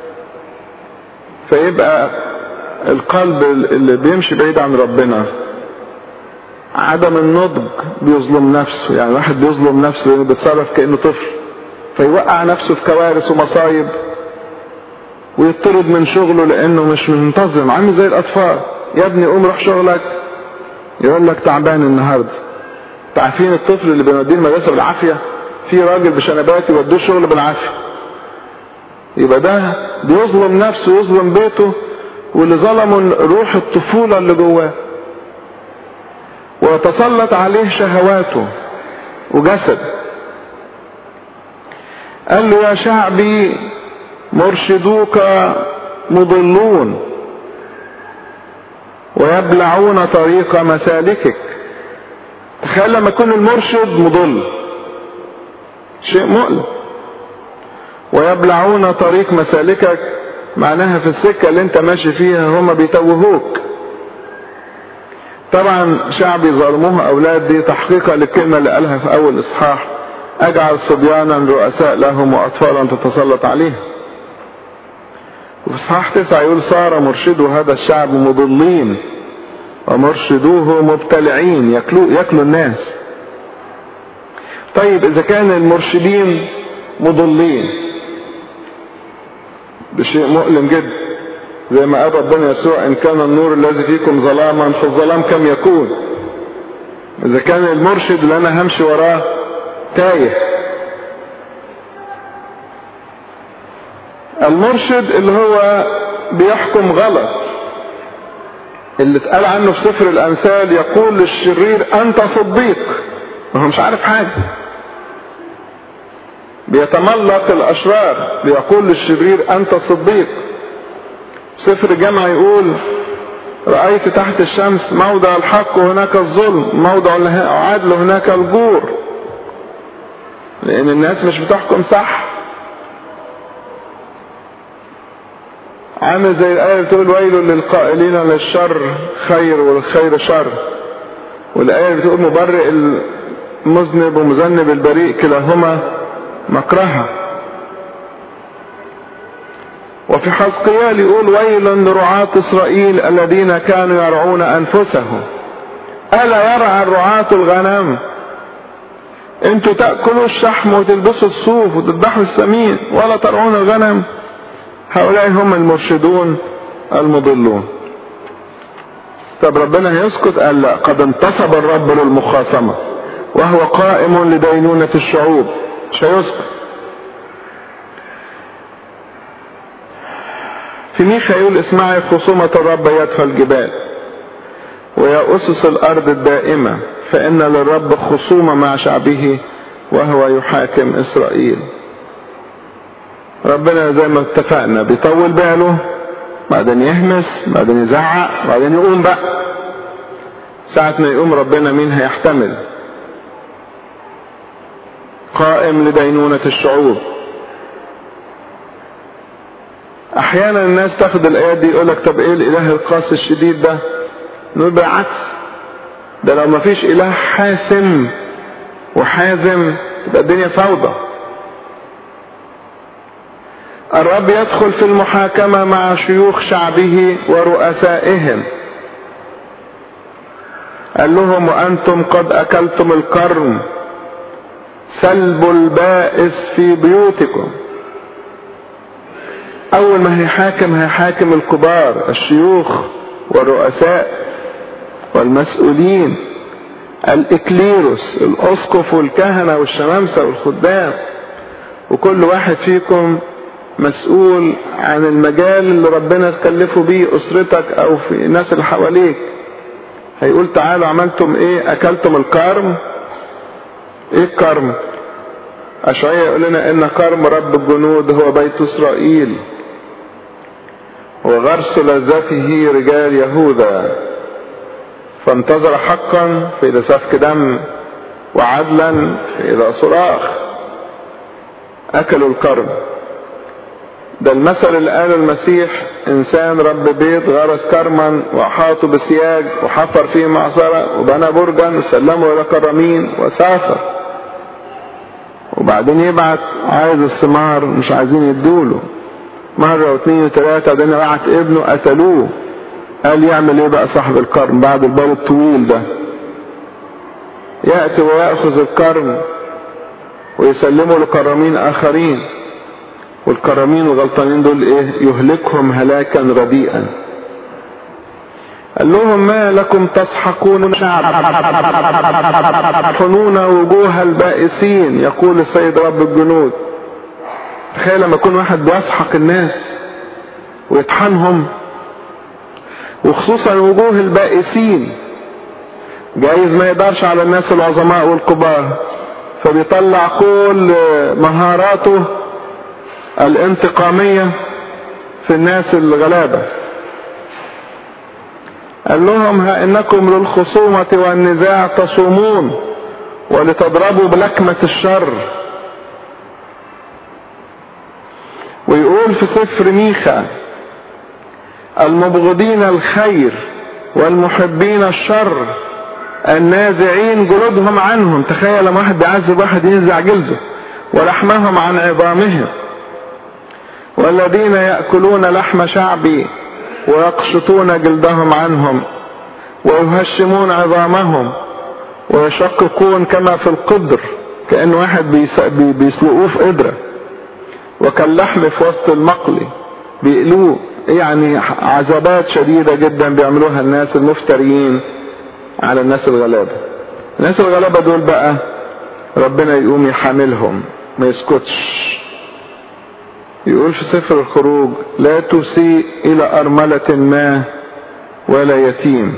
فيبقى القلب اللي بيمشي بعيد عن ربنا عدم النضج بيظلم نفسه يعني واحد بيظلم نفسه لانه بيتصرف كانه طفل فيوقع نفسه في كوارث ومصايب ويطرد من شغله لانه مش منتظم عامل زي الاطفال يا ابني قوم روح شغلك يقول لك تعبان النهارده عارفين الطفل اللي بنوديه المدرسه بالعافيه في راجل بشنبات يودوه الشغل بالعافيه يبقى ده بيظلم نفسه ويظلم بيته واللي ظلمه روح الطفوله اللي جواه ويتسلط عليه شهواته وجسد قال له يا شعبي مرشدوك مضلون ويبلعون طريق مسالكك تخيل لما يكون المرشد مضل شيء مؤلم ويبلعون طريق مسالكك معناها في السكة اللي انت ماشي فيها هما بيتوهوك طبعا شعبي ظلموه اولاد دي تحقيقا للكلمة اللي قالها في اول اصحاح اجعل صبيانا رؤساء لهم واطفالا تتسلط عليهم وفي اصحاح تسعة يقول صار مرشدو هذا الشعب مضلين ومرشدوه مبتلعين ياكلوا ياكلوا الناس طيب اذا كان المرشدين مضلين ده شيء مؤلم جدا زي ما قال ربنا يسوع ان كان النور الذي فيكم ظلاما فالظلام كم يكون اذا كان المرشد اللي انا همشي وراه تايه المرشد اللي هو بيحكم غلط اللي اتقال عنه في سفر الامثال يقول للشرير انت صديق وهو مش عارف حاجه بيتملق الاشرار بيقول للشرير انت صديق سفر الجامعة يقول رأيت تحت الشمس موضع الحق وهناك الظلم موضع العدل هناك الجور لأن الناس مش بتحكم صح عامل زي الآية بتقول ويل للقائلين للشر خير والخير شر والآية بتقول مبرئ المذنب ومذنب البريء كلاهما مكرهة وفي حزقيال يقول ويل لرعاة إسرائيل الذين كانوا يرعون أنفسهم ألا يرعى الرعاة الغنم انتوا تأكلوا الشحم وتلبسوا الصوف وتذبحوا السمين ولا ترعون الغنم هؤلاء هم المرشدون المضلون طب ربنا هيسكت قال لا قد انتصب الرب للمخاصمة وهو قائم لدينونة الشعوب مش هيسكت في ميخا يقول اسمعي خصومة الرب يدفع الجبال ويا أسس الأرض الدائمة فإن للرب خصومة مع شعبه وهو يحاكم إسرائيل ربنا زي ما اتفقنا بيطول باله بعدين يهمس بعدين يزعق بعدين يقوم بقى ساعة ما يقوم ربنا مين هيحتمل قائم لدينونة الشعوب احيانا الناس تاخد الايات دي يقولك طب ايه الاله القاسي الشديد ده نقول بالعكس ده لو مفيش اله حاسم وحازم تبقى الدنيا فوضى الرب يدخل في المحاكمة مع شيوخ شعبه ورؤسائهم قال لهم وأنتم قد أكلتم الكرم سلبوا البائس في بيوتكم أول ما هيحاكم هيحاكم الكبار الشيوخ والرؤساء والمسؤولين الإكليروس الأسقف والكهنة والشمامسة والخدام وكل واحد فيكم مسؤول عن المجال اللي ربنا كلفه بيه أسرتك أو في الناس اللي حواليك هيقول تعالوا عملتم ايه اكلتم الكرم ايه الكرم اشعياء يقول لنا ان كرم رب الجنود هو بيت اسرائيل وغرس لذته رجال يهوذا فانتظر حقا فإذا سفك دم وعدلا فإذا صراخ أكلوا الكرم ده المثل اللي قاله المسيح إنسان رب بيت غرس كرما وأحاطه بسياج وحفر فيه معصرة وبنى برجا وسلمه إلى كرامين وسافر وبعدين يبعت عايز الثمار مش عايزين يدوله مرة واثنين وثلاثة بعدين بعت ابنه قتلوه قال يعمل ايه بقى صاحب الكرم بعد البال الطويل ده يأتي ويأخذ الكرم ويسلمه لكرامين آخرين والكرامين الغلطانين دول ايه يهلكهم هلاكا رديئا قال لهم ما لكم تضحكون شعب تحنون وجوه البائسين يقول السيد رب الجنود تخيل لما يكون واحد بيسحق الناس ويطحنهم وخصوصا وجوه البائسين جايز ما يقدرش على الناس العظماء والكبار فبيطلع كل مهاراته الانتقامية في الناس الغلابة قال لهم ها انكم للخصومة والنزاع تصومون ولتضربوا بلكمة الشر ويقول في سفر ميخا المبغضين الخير والمحبين الشر النازعين جلودهم عنهم تخيل لما واحد بيعذب واحد ينزع جلده ولحمهم عن عظامهم والذين يأكلون لحم شعبي ويقشطون جلدهم عنهم ويهشمون عظامهم ويشققون كما في القدر كأن واحد بيسلقوه في قدرة وكاللحم في وسط المقلي بيقلوه يعني عذابات شديدة جدا بيعملوها الناس المفتريين على الناس الغلابة الناس الغلابة دول بقى ربنا يقوم يحاملهم ما يسكتش يقول في سفر الخروج لا تسيء إلى أرملة ما ولا يتيم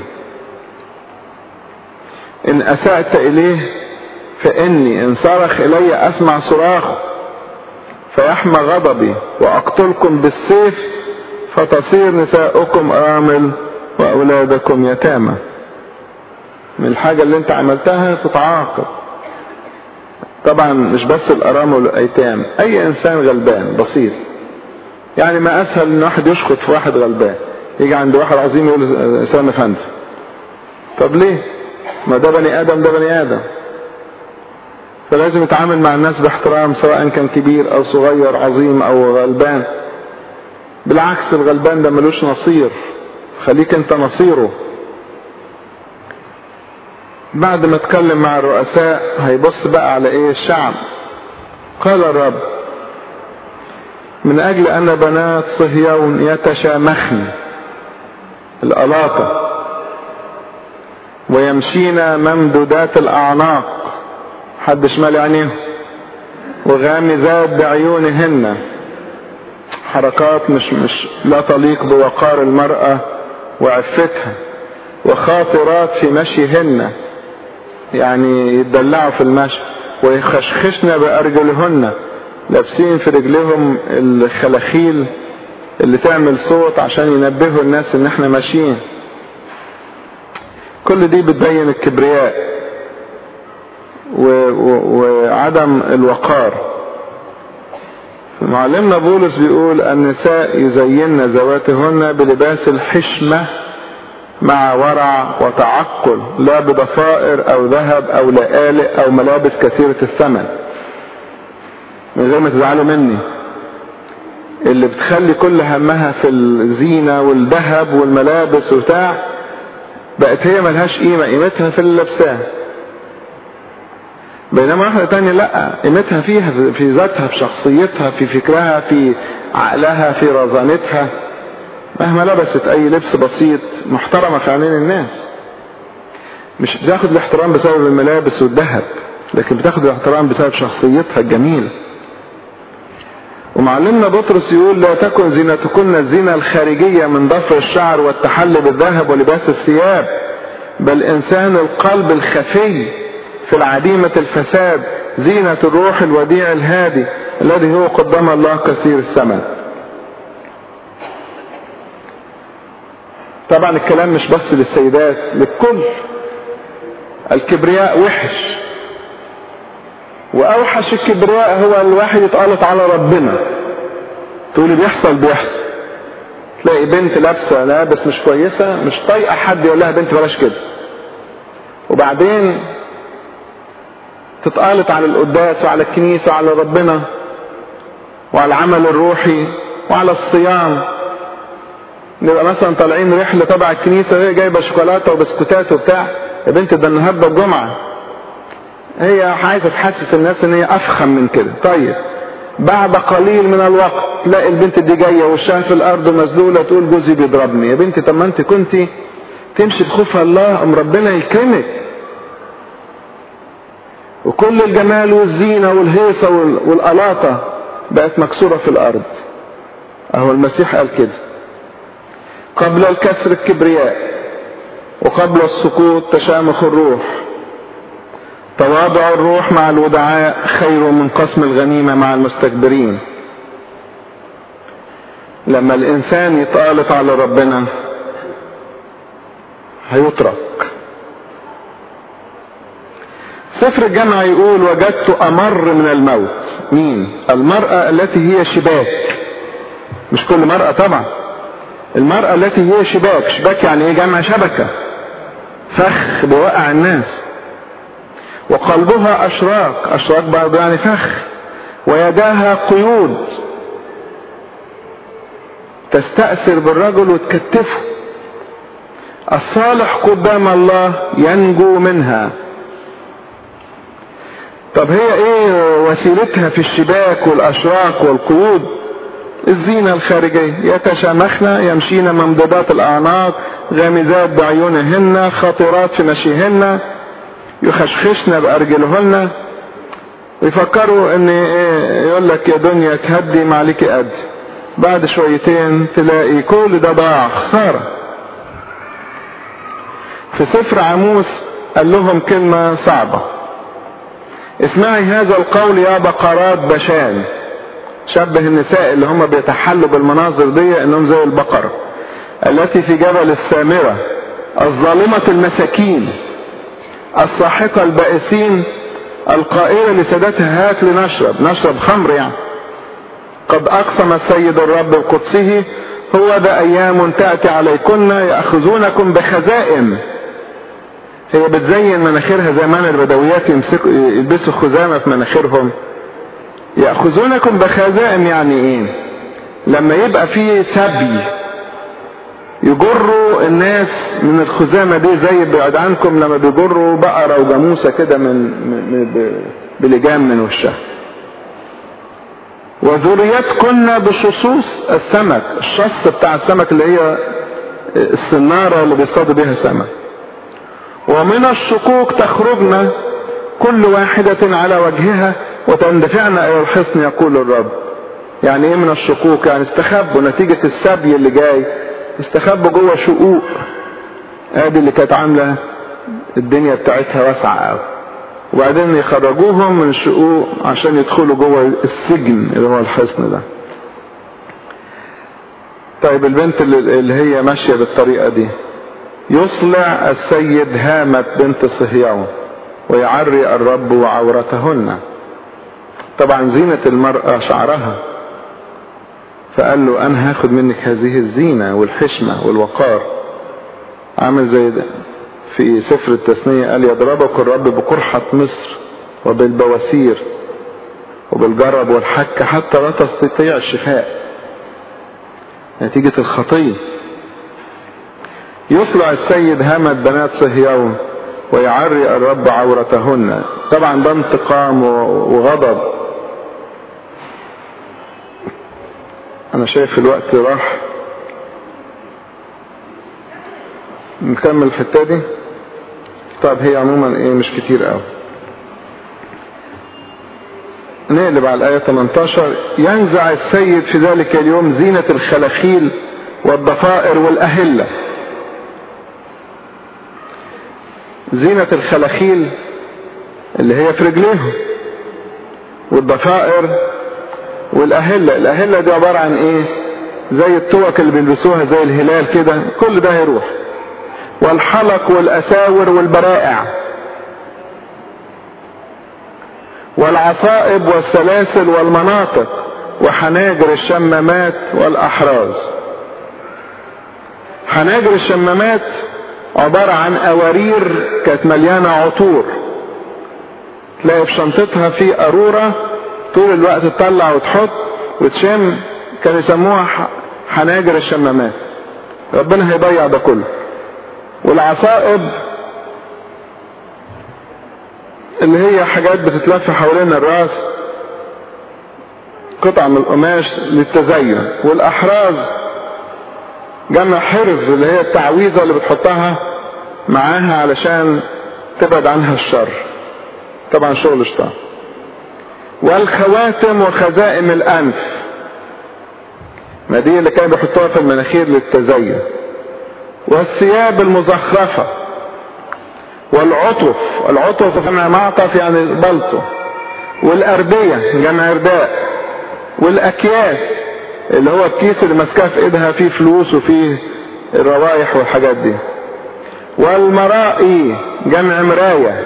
إن أسأت إليه فإني إن صرخ إلي أسمع صراخه فيحمى غضبي وأقتلكم بالسيف فتصير نساؤكم آمل وأولادكم يتامى من الحاجة اللي انت عملتها تتعاقب طبعا مش بس الأرامل والأيتام أي إنسان غلبان بسيط يعني ما أسهل إن واحد يشخط في واحد غلبان يجي عند واحد عظيم يقول سلام فندم طب ليه ما ده بني آدم ده بني آدم فلازم يتعامل مع الناس باحترام سواء كان كبير أو صغير عظيم أو غلبان بالعكس الغلبان ده ملوش نصير خليك انت نصيره بعد ما اتكلم مع الرؤساء هيبص بقى على ايه الشعب قال الرب من اجل ان بنات صهيون يتشامخن الالاطة ويمشين ممدودات الاعناق حد شمال عينيهم وغامزات بعيونهن حركات مش مش لا تليق بوقار المرأة وعفتها وخاطرات في مشيهن يعني يتدلعوا في المشي ويخشخشن بأرجلهن لابسين في رجلهم الخلاخيل اللي تعمل صوت عشان ينبهوا الناس ان احنا ماشيين كل دي بتبين الكبرياء و... و... وعدم الوقار معلمنا بولس بيقول النساء يزين ذواتهن بلباس الحشمة مع ورع وتعقل لا بضفائر او ذهب او لآلئ او ملابس كثيرة الثمن من غير ما تزعلوا مني اللي بتخلي كل همها في الزينة والذهب والملابس وبتاع بقت هي ملهاش قيمة قيمتها في اللي لابساه بينما واحدة تانية لا قيمتها فيها في ذاتها في شخصيتها في فكرها في عقلها في رزانتها مهما لبست اي لبس بسيط محترمة في عينين الناس مش بتاخد الاحترام بسبب الملابس والذهب لكن بتاخد الاحترام بسبب شخصيتها الجميلة ومعلمنا بطرس يقول لا تكن زينتكن الزينة الخارجية من ضفر الشعر والتحلي بالذهب ولباس الثياب بل انسان القلب الخفي في العديمة الفساد زينة الروح الوديع الهادي الذي هو قدام الله كثير الثمن طبعا الكلام مش بس للسيدات للكل الكبرياء وحش واوحش الكبرياء هو الواحد يتقلط على ربنا تقولي بيحصل بيحصل تلاقي بنت لابسه لابس مش كويسه مش طايقه حد يقول لها بنت بلاش كده وبعدين تتقالط على القداس وعلى الكنيسه وعلى ربنا وعلى العمل الروحي وعلى الصيام نبقى مثلا طالعين رحله تبع الكنيسه وهي جايبه شوكولاته وبسكوتات وبتاع يا بنت ده النهارده الجمعه هي عايزه تحسس الناس ان هي افخم من كده طيب بعد قليل من الوقت تلاقي البنت دي جايه وشها في الارض مذلوله تقول جوزي بيضربني يا بنتي طب ما انت كنت تمشي بخوف الله ام ربنا يكرمك وكل الجمال والزينه والهيصه والقلاطه بقت مكسوره في الارض اهو المسيح قال كده قبل الكسر الكبرياء وقبل السقوط تشامخ الروح تواضع الروح مع الودعاء خير من قسم الغنيمة مع المستكبرين لما الإنسان يتقالط على ربنا هيترك سفر الجامعة يقول وجدت أمر من الموت مين المرأة التي هي شباك مش كل مرأة طبعا المرأة التي هي شباك شباك يعني ايه جمع شبكة فخ بوقع الناس وقلبها أشراك أشراك برضه يعني فخ ويداها قيود تستأثر بالرجل وتكتفه الصالح قدام الله ينجو منها طب هي ايه وسيلتها في الشباك والاشراك والقيود الزينة الخارجية يتشامخن يمشين ممدودات الاعناق غامزات بعيونهن خطرات في مشيهن يخشخشن بارجلهن ويفكروا ان ايه يقول لك يا دنيا تهدي ما عليك قد بعد شويتين تلاقي كل ده ضاع خسارة في سفر عموس قال لهم كلمة صعبة اسمعي هذا القول يا بقرات بشان شبه النساء اللي هم بيتحلوا بالمناظر دي انهم زي البقرة التي في جبل السامرة الظالمة المساكين الساحقة البائسين القائلة لسادتها هات لنشرب نشرب خمر يعني قد أقسم السيد الرب بقدسه هو ذا أيام تأتي عليكن يأخذونكم بخزائم هي بتزين مناخيرها زي ما البدويات يمسكوا يلبسوا خزامة في مناخيرهم يأخذونكم بخزائم يعني ايه لما يبقى في سبي يجروا الناس من الخزامة دي زي بعد عنكم لما بيجروا بقرة وجاموسة كده من, من بلجام من وشها وذريتكن بشصوص السمك الشص بتاع السمك اللي هي السنارة اللي بيصطادوا بيها سمك ومن الشقوق تخرجن كل واحدة على وجهها وتندفعن الى الحصن يقول الرب يعني ايه من الشقوق يعني استخبوا نتيجة السبي اللي جاي استخبوا جوه شقوق ادي اللي كانت عاملة الدنيا بتاعتها واسعة قوي وبعدين يخرجوهم من الشقوق عشان يدخلوا جوه السجن اللي هو الحصن ده طيب البنت اللي هي ماشية بالطريقة دي يصلع السيد هامة بنت صهيون ويعري الرب عورتهن طبعا زينة المرأة شعرها فقال له انا هاخد منك هذه الزينة والحشمة والوقار عامل زي ده في سفر التثنية قال يضربك الرب بقرحة مصر وبالبواسير وبالجرب والحك حتى لا تستطيع الشفاء نتيجة الخطية يصلع السيد همة بنات صهيون ويعري الرب عورتهن طبعا ده انتقام وغضب انا شايف الوقت راح نكمل الحته دي طب هي عموما ايه مش كتير قوي نقلب على الآية 18 ينزع السيد في ذلك اليوم زينة الخلاخيل والضفائر والأهلة زينة الخلاخيل اللي هي في رجليهم والضفائر والأهلة الأهلة دي عبارة عن ايه زي التوك اللي بيلبسوها زي الهلال كده كل ده هيروح والحلق والأساور والبرائع والعصائب والسلاسل والمناطق وحناجر الشمامات والأحراز حناجر الشمامات عبارة عن أوارير كانت مليانة عطور تلاقي في شنطتها في قارورة طول الوقت تطلع وتحط وتشم كانوا يسموها حناجر الشمامات ربنا هيضيع ده كله والعصائب اللي هي حاجات بتتلف حوالين الراس قطع من القماش للتزين والاحراز جمع حرز اللي هي التعويذه اللي بتحطها معاها علشان تبعد عنها الشر طبعا شغل شيطان والخواتم وخزائم الانف ما دي اللي كانوا بيحطوها في المناخير للتزين والثياب المزخرفة والعطف العطف جمع معطف يعني بلطو والأردية جمع إرداء والأكياس اللي هو الكيس اللي ماسكاه في ايدها فيه فلوس وفيه الروائح والحاجات دي والمرائي جمع مراية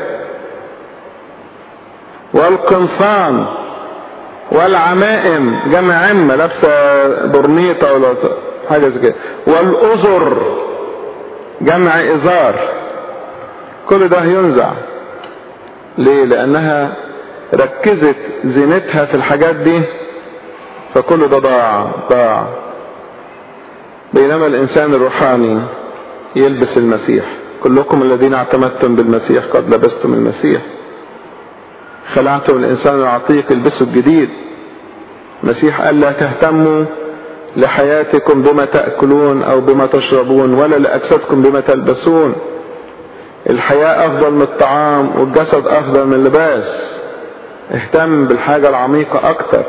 والقنصان والعمائم جمع عمة لابسة برنيطة ولا حاجة زي كده والأزر جمع إزار كل ده ينزع ليه لأنها ركزت زينتها في الحاجات دي فكل ده ضاع ضاع بينما الإنسان الروحاني يلبس المسيح كلكم الذين اعتمدتم بالمسيح قد لبستم المسيح خلعتم الإنسان العتيق البسوا الجديد المسيح قال لا تهتموا لحياتكم بما تأكلون أو بما تشربون ولا لأجسادكم بما تلبسون الحياة أفضل من الطعام والجسد أفضل من اللباس اهتم بالحاجة العميقة أكتر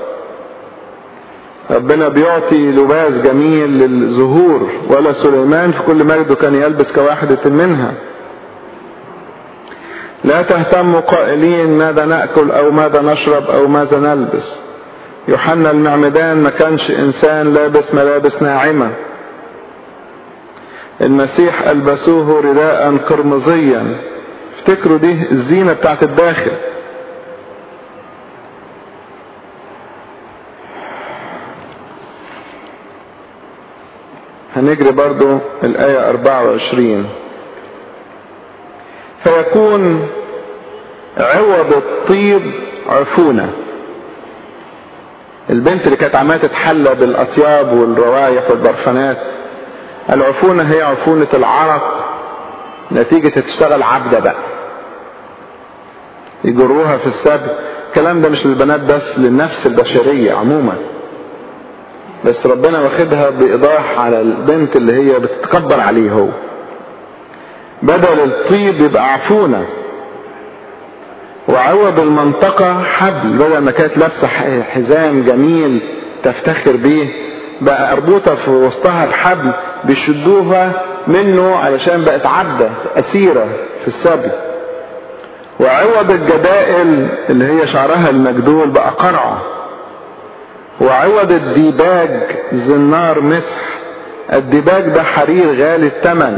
ربنا بيعطي لباس جميل للزهور ولا سليمان في كل مجده كان يلبس كواحدة منها لا تهتموا قائلين ماذا نأكل أو ماذا نشرب أو ماذا نلبس يوحنا المعمدان ما كانش إنسان لابس ملابس ناعمة المسيح ألبسوه رداء قرمزيا افتكروا دي الزينة بتاعت الداخل هنجري برضو الآية 24 فيكون عوض الطيب عفونة البنت اللي كانت عمالة تتحلى بالأطياب والروائح والبرفانات العفونة هي عفونة العرق نتيجة تشتغل عبدة بقى يجروها في السبت الكلام ده مش للبنات بس للنفس البشرية عموما بس ربنا واخدها بإيضاح على البنت اللي هي بتتكبر عليه هو بدل الطيب يبقى عفونة وعوض المنطقة حبل بدل ما كانت لابسة حزام جميل تفتخر بيه بقى أربوطة في وسطها بحبل بيشدوها منه علشان بقت عبدة أسيرة في السبي وعوض الجدائل اللي هي شعرها المجدول بقى قرعة وعوض الديباج زنار مسح الديباج ده حرير غالي الثمن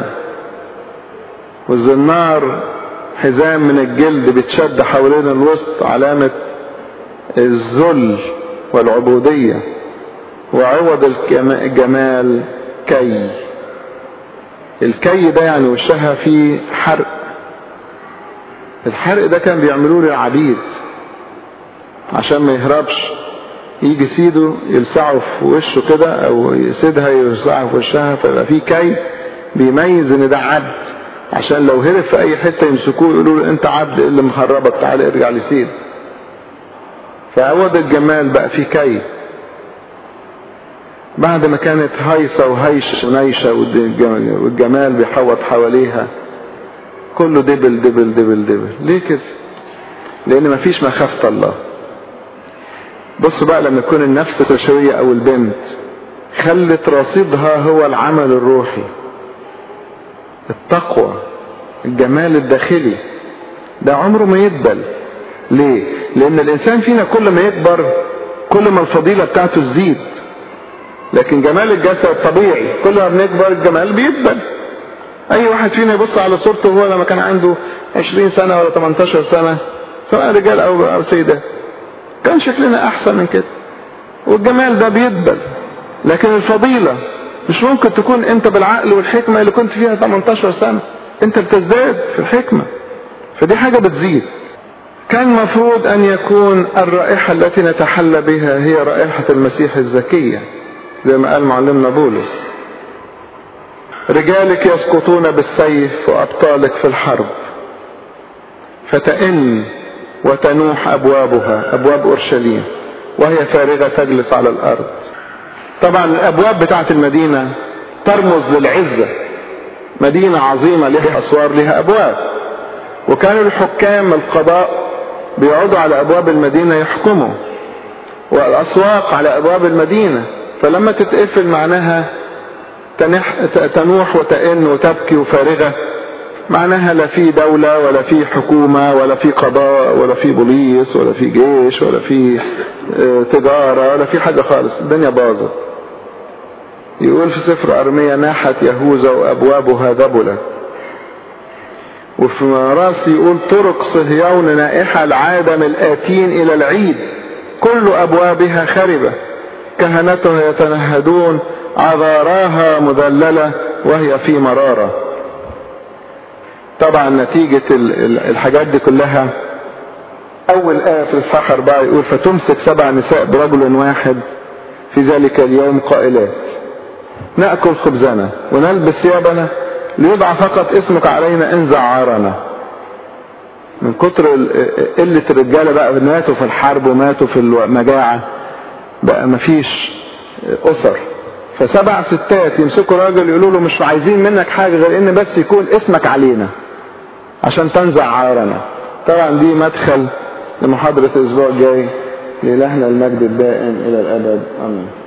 والزنار حزام من الجلد بيتشد حوالين الوسط علامة الذل والعبودية وعوض الجمال كي الكي ده يعني وشها فيه حرق الحرق ده كان بيعملوه للعبيد عشان ما يهربش يجي سيده يلسعه في وشه كده او سيدها يلسعه في وشها فيبقى فيه كي بيميز ان ده عبد عشان لو هرب في اي حته يمسكوه يقولوا له انت عبد اللي مهربك تعالى ارجع لسيد فعوض الجمال بقى فيه كي بعد ما كانت هايصة وهيش ونيشة والجمال بيحوط حواليها كله دبل دبل دبل دبل ليه كده لان مفيش مخافة الله بص بقى لما يكون النفس البشرية او البنت خلت رصيدها هو العمل الروحي التقوى الجمال الداخلي ده عمره ما يدبل ليه لان الانسان فينا كل ما يكبر كل ما الفضيلة بتاعته تزيد لكن جمال الجسد طبيعي كل ما بنكبر الجمال بيدبل اي واحد فينا يبص على صورته هو لما كان عنده 20 سنة ولا 18 سنة سواء رجال او او سيدات كان شكلنا احسن من كده والجمال ده بيدبل لكن الفضيلة مش ممكن تكون انت بالعقل والحكمة اللي كنت فيها 18 سنة انت بتزداد في الحكمة فدي حاجة بتزيد كان مفروض ان يكون الرائحة التي نتحلى بها هي رائحة المسيح الزكية زي ما قال معلمنا بولس رجالك يسقطون بالسيف وابطالك في الحرب فتئن وتنوح ابوابها ابواب اورشليم وهي فارغه تجلس على الارض طبعا الابواب بتاعت المدينه ترمز للعزه مدينه عظيمه لها اسوار لها ابواب وكانوا الحكام القضاء بيقعدوا على ابواب المدينه يحكموا والاسواق على ابواب المدينه فلما تتقفل معناها تنح تنوح وتئن وتبكي وفارغة معناها لا في دولة ولا في حكومة ولا في قضاء ولا في بوليس ولا في جيش ولا في تجارة ولا في حاجة خالص الدنيا باظت يقول في سفر أرمية ناحت يهوذا وأبوابها ذبلت وفي راسي يقول طرق صهيون نائحة العادم الآتين إلى العيد كل أبوابها خربة كهنتها يتنهدون عذاراها مذللة وهي في مرارة طبعا نتيجة الحاجات دي كلها أول آية في الإصحاح أربعة يقول فتمسك سبع نساء برجل واحد في ذلك اليوم قائلات نأكل خبزنا ونلبس ثيابنا ليضع فقط اسمك علينا انزع عارنا من كتر قلة الرجالة بقى ماتوا في الحرب وماتوا في المجاعة بقى مفيش أسر فسبع ستات يمسكوا راجل يقولوا له مش عايزين منك حاجة غير ان بس يكون اسمك علينا عشان تنزع عارنا طبعا دي مدخل لمحاضرة الاسبوع الجاي لإلهنا المجد الدائم الى الابد امين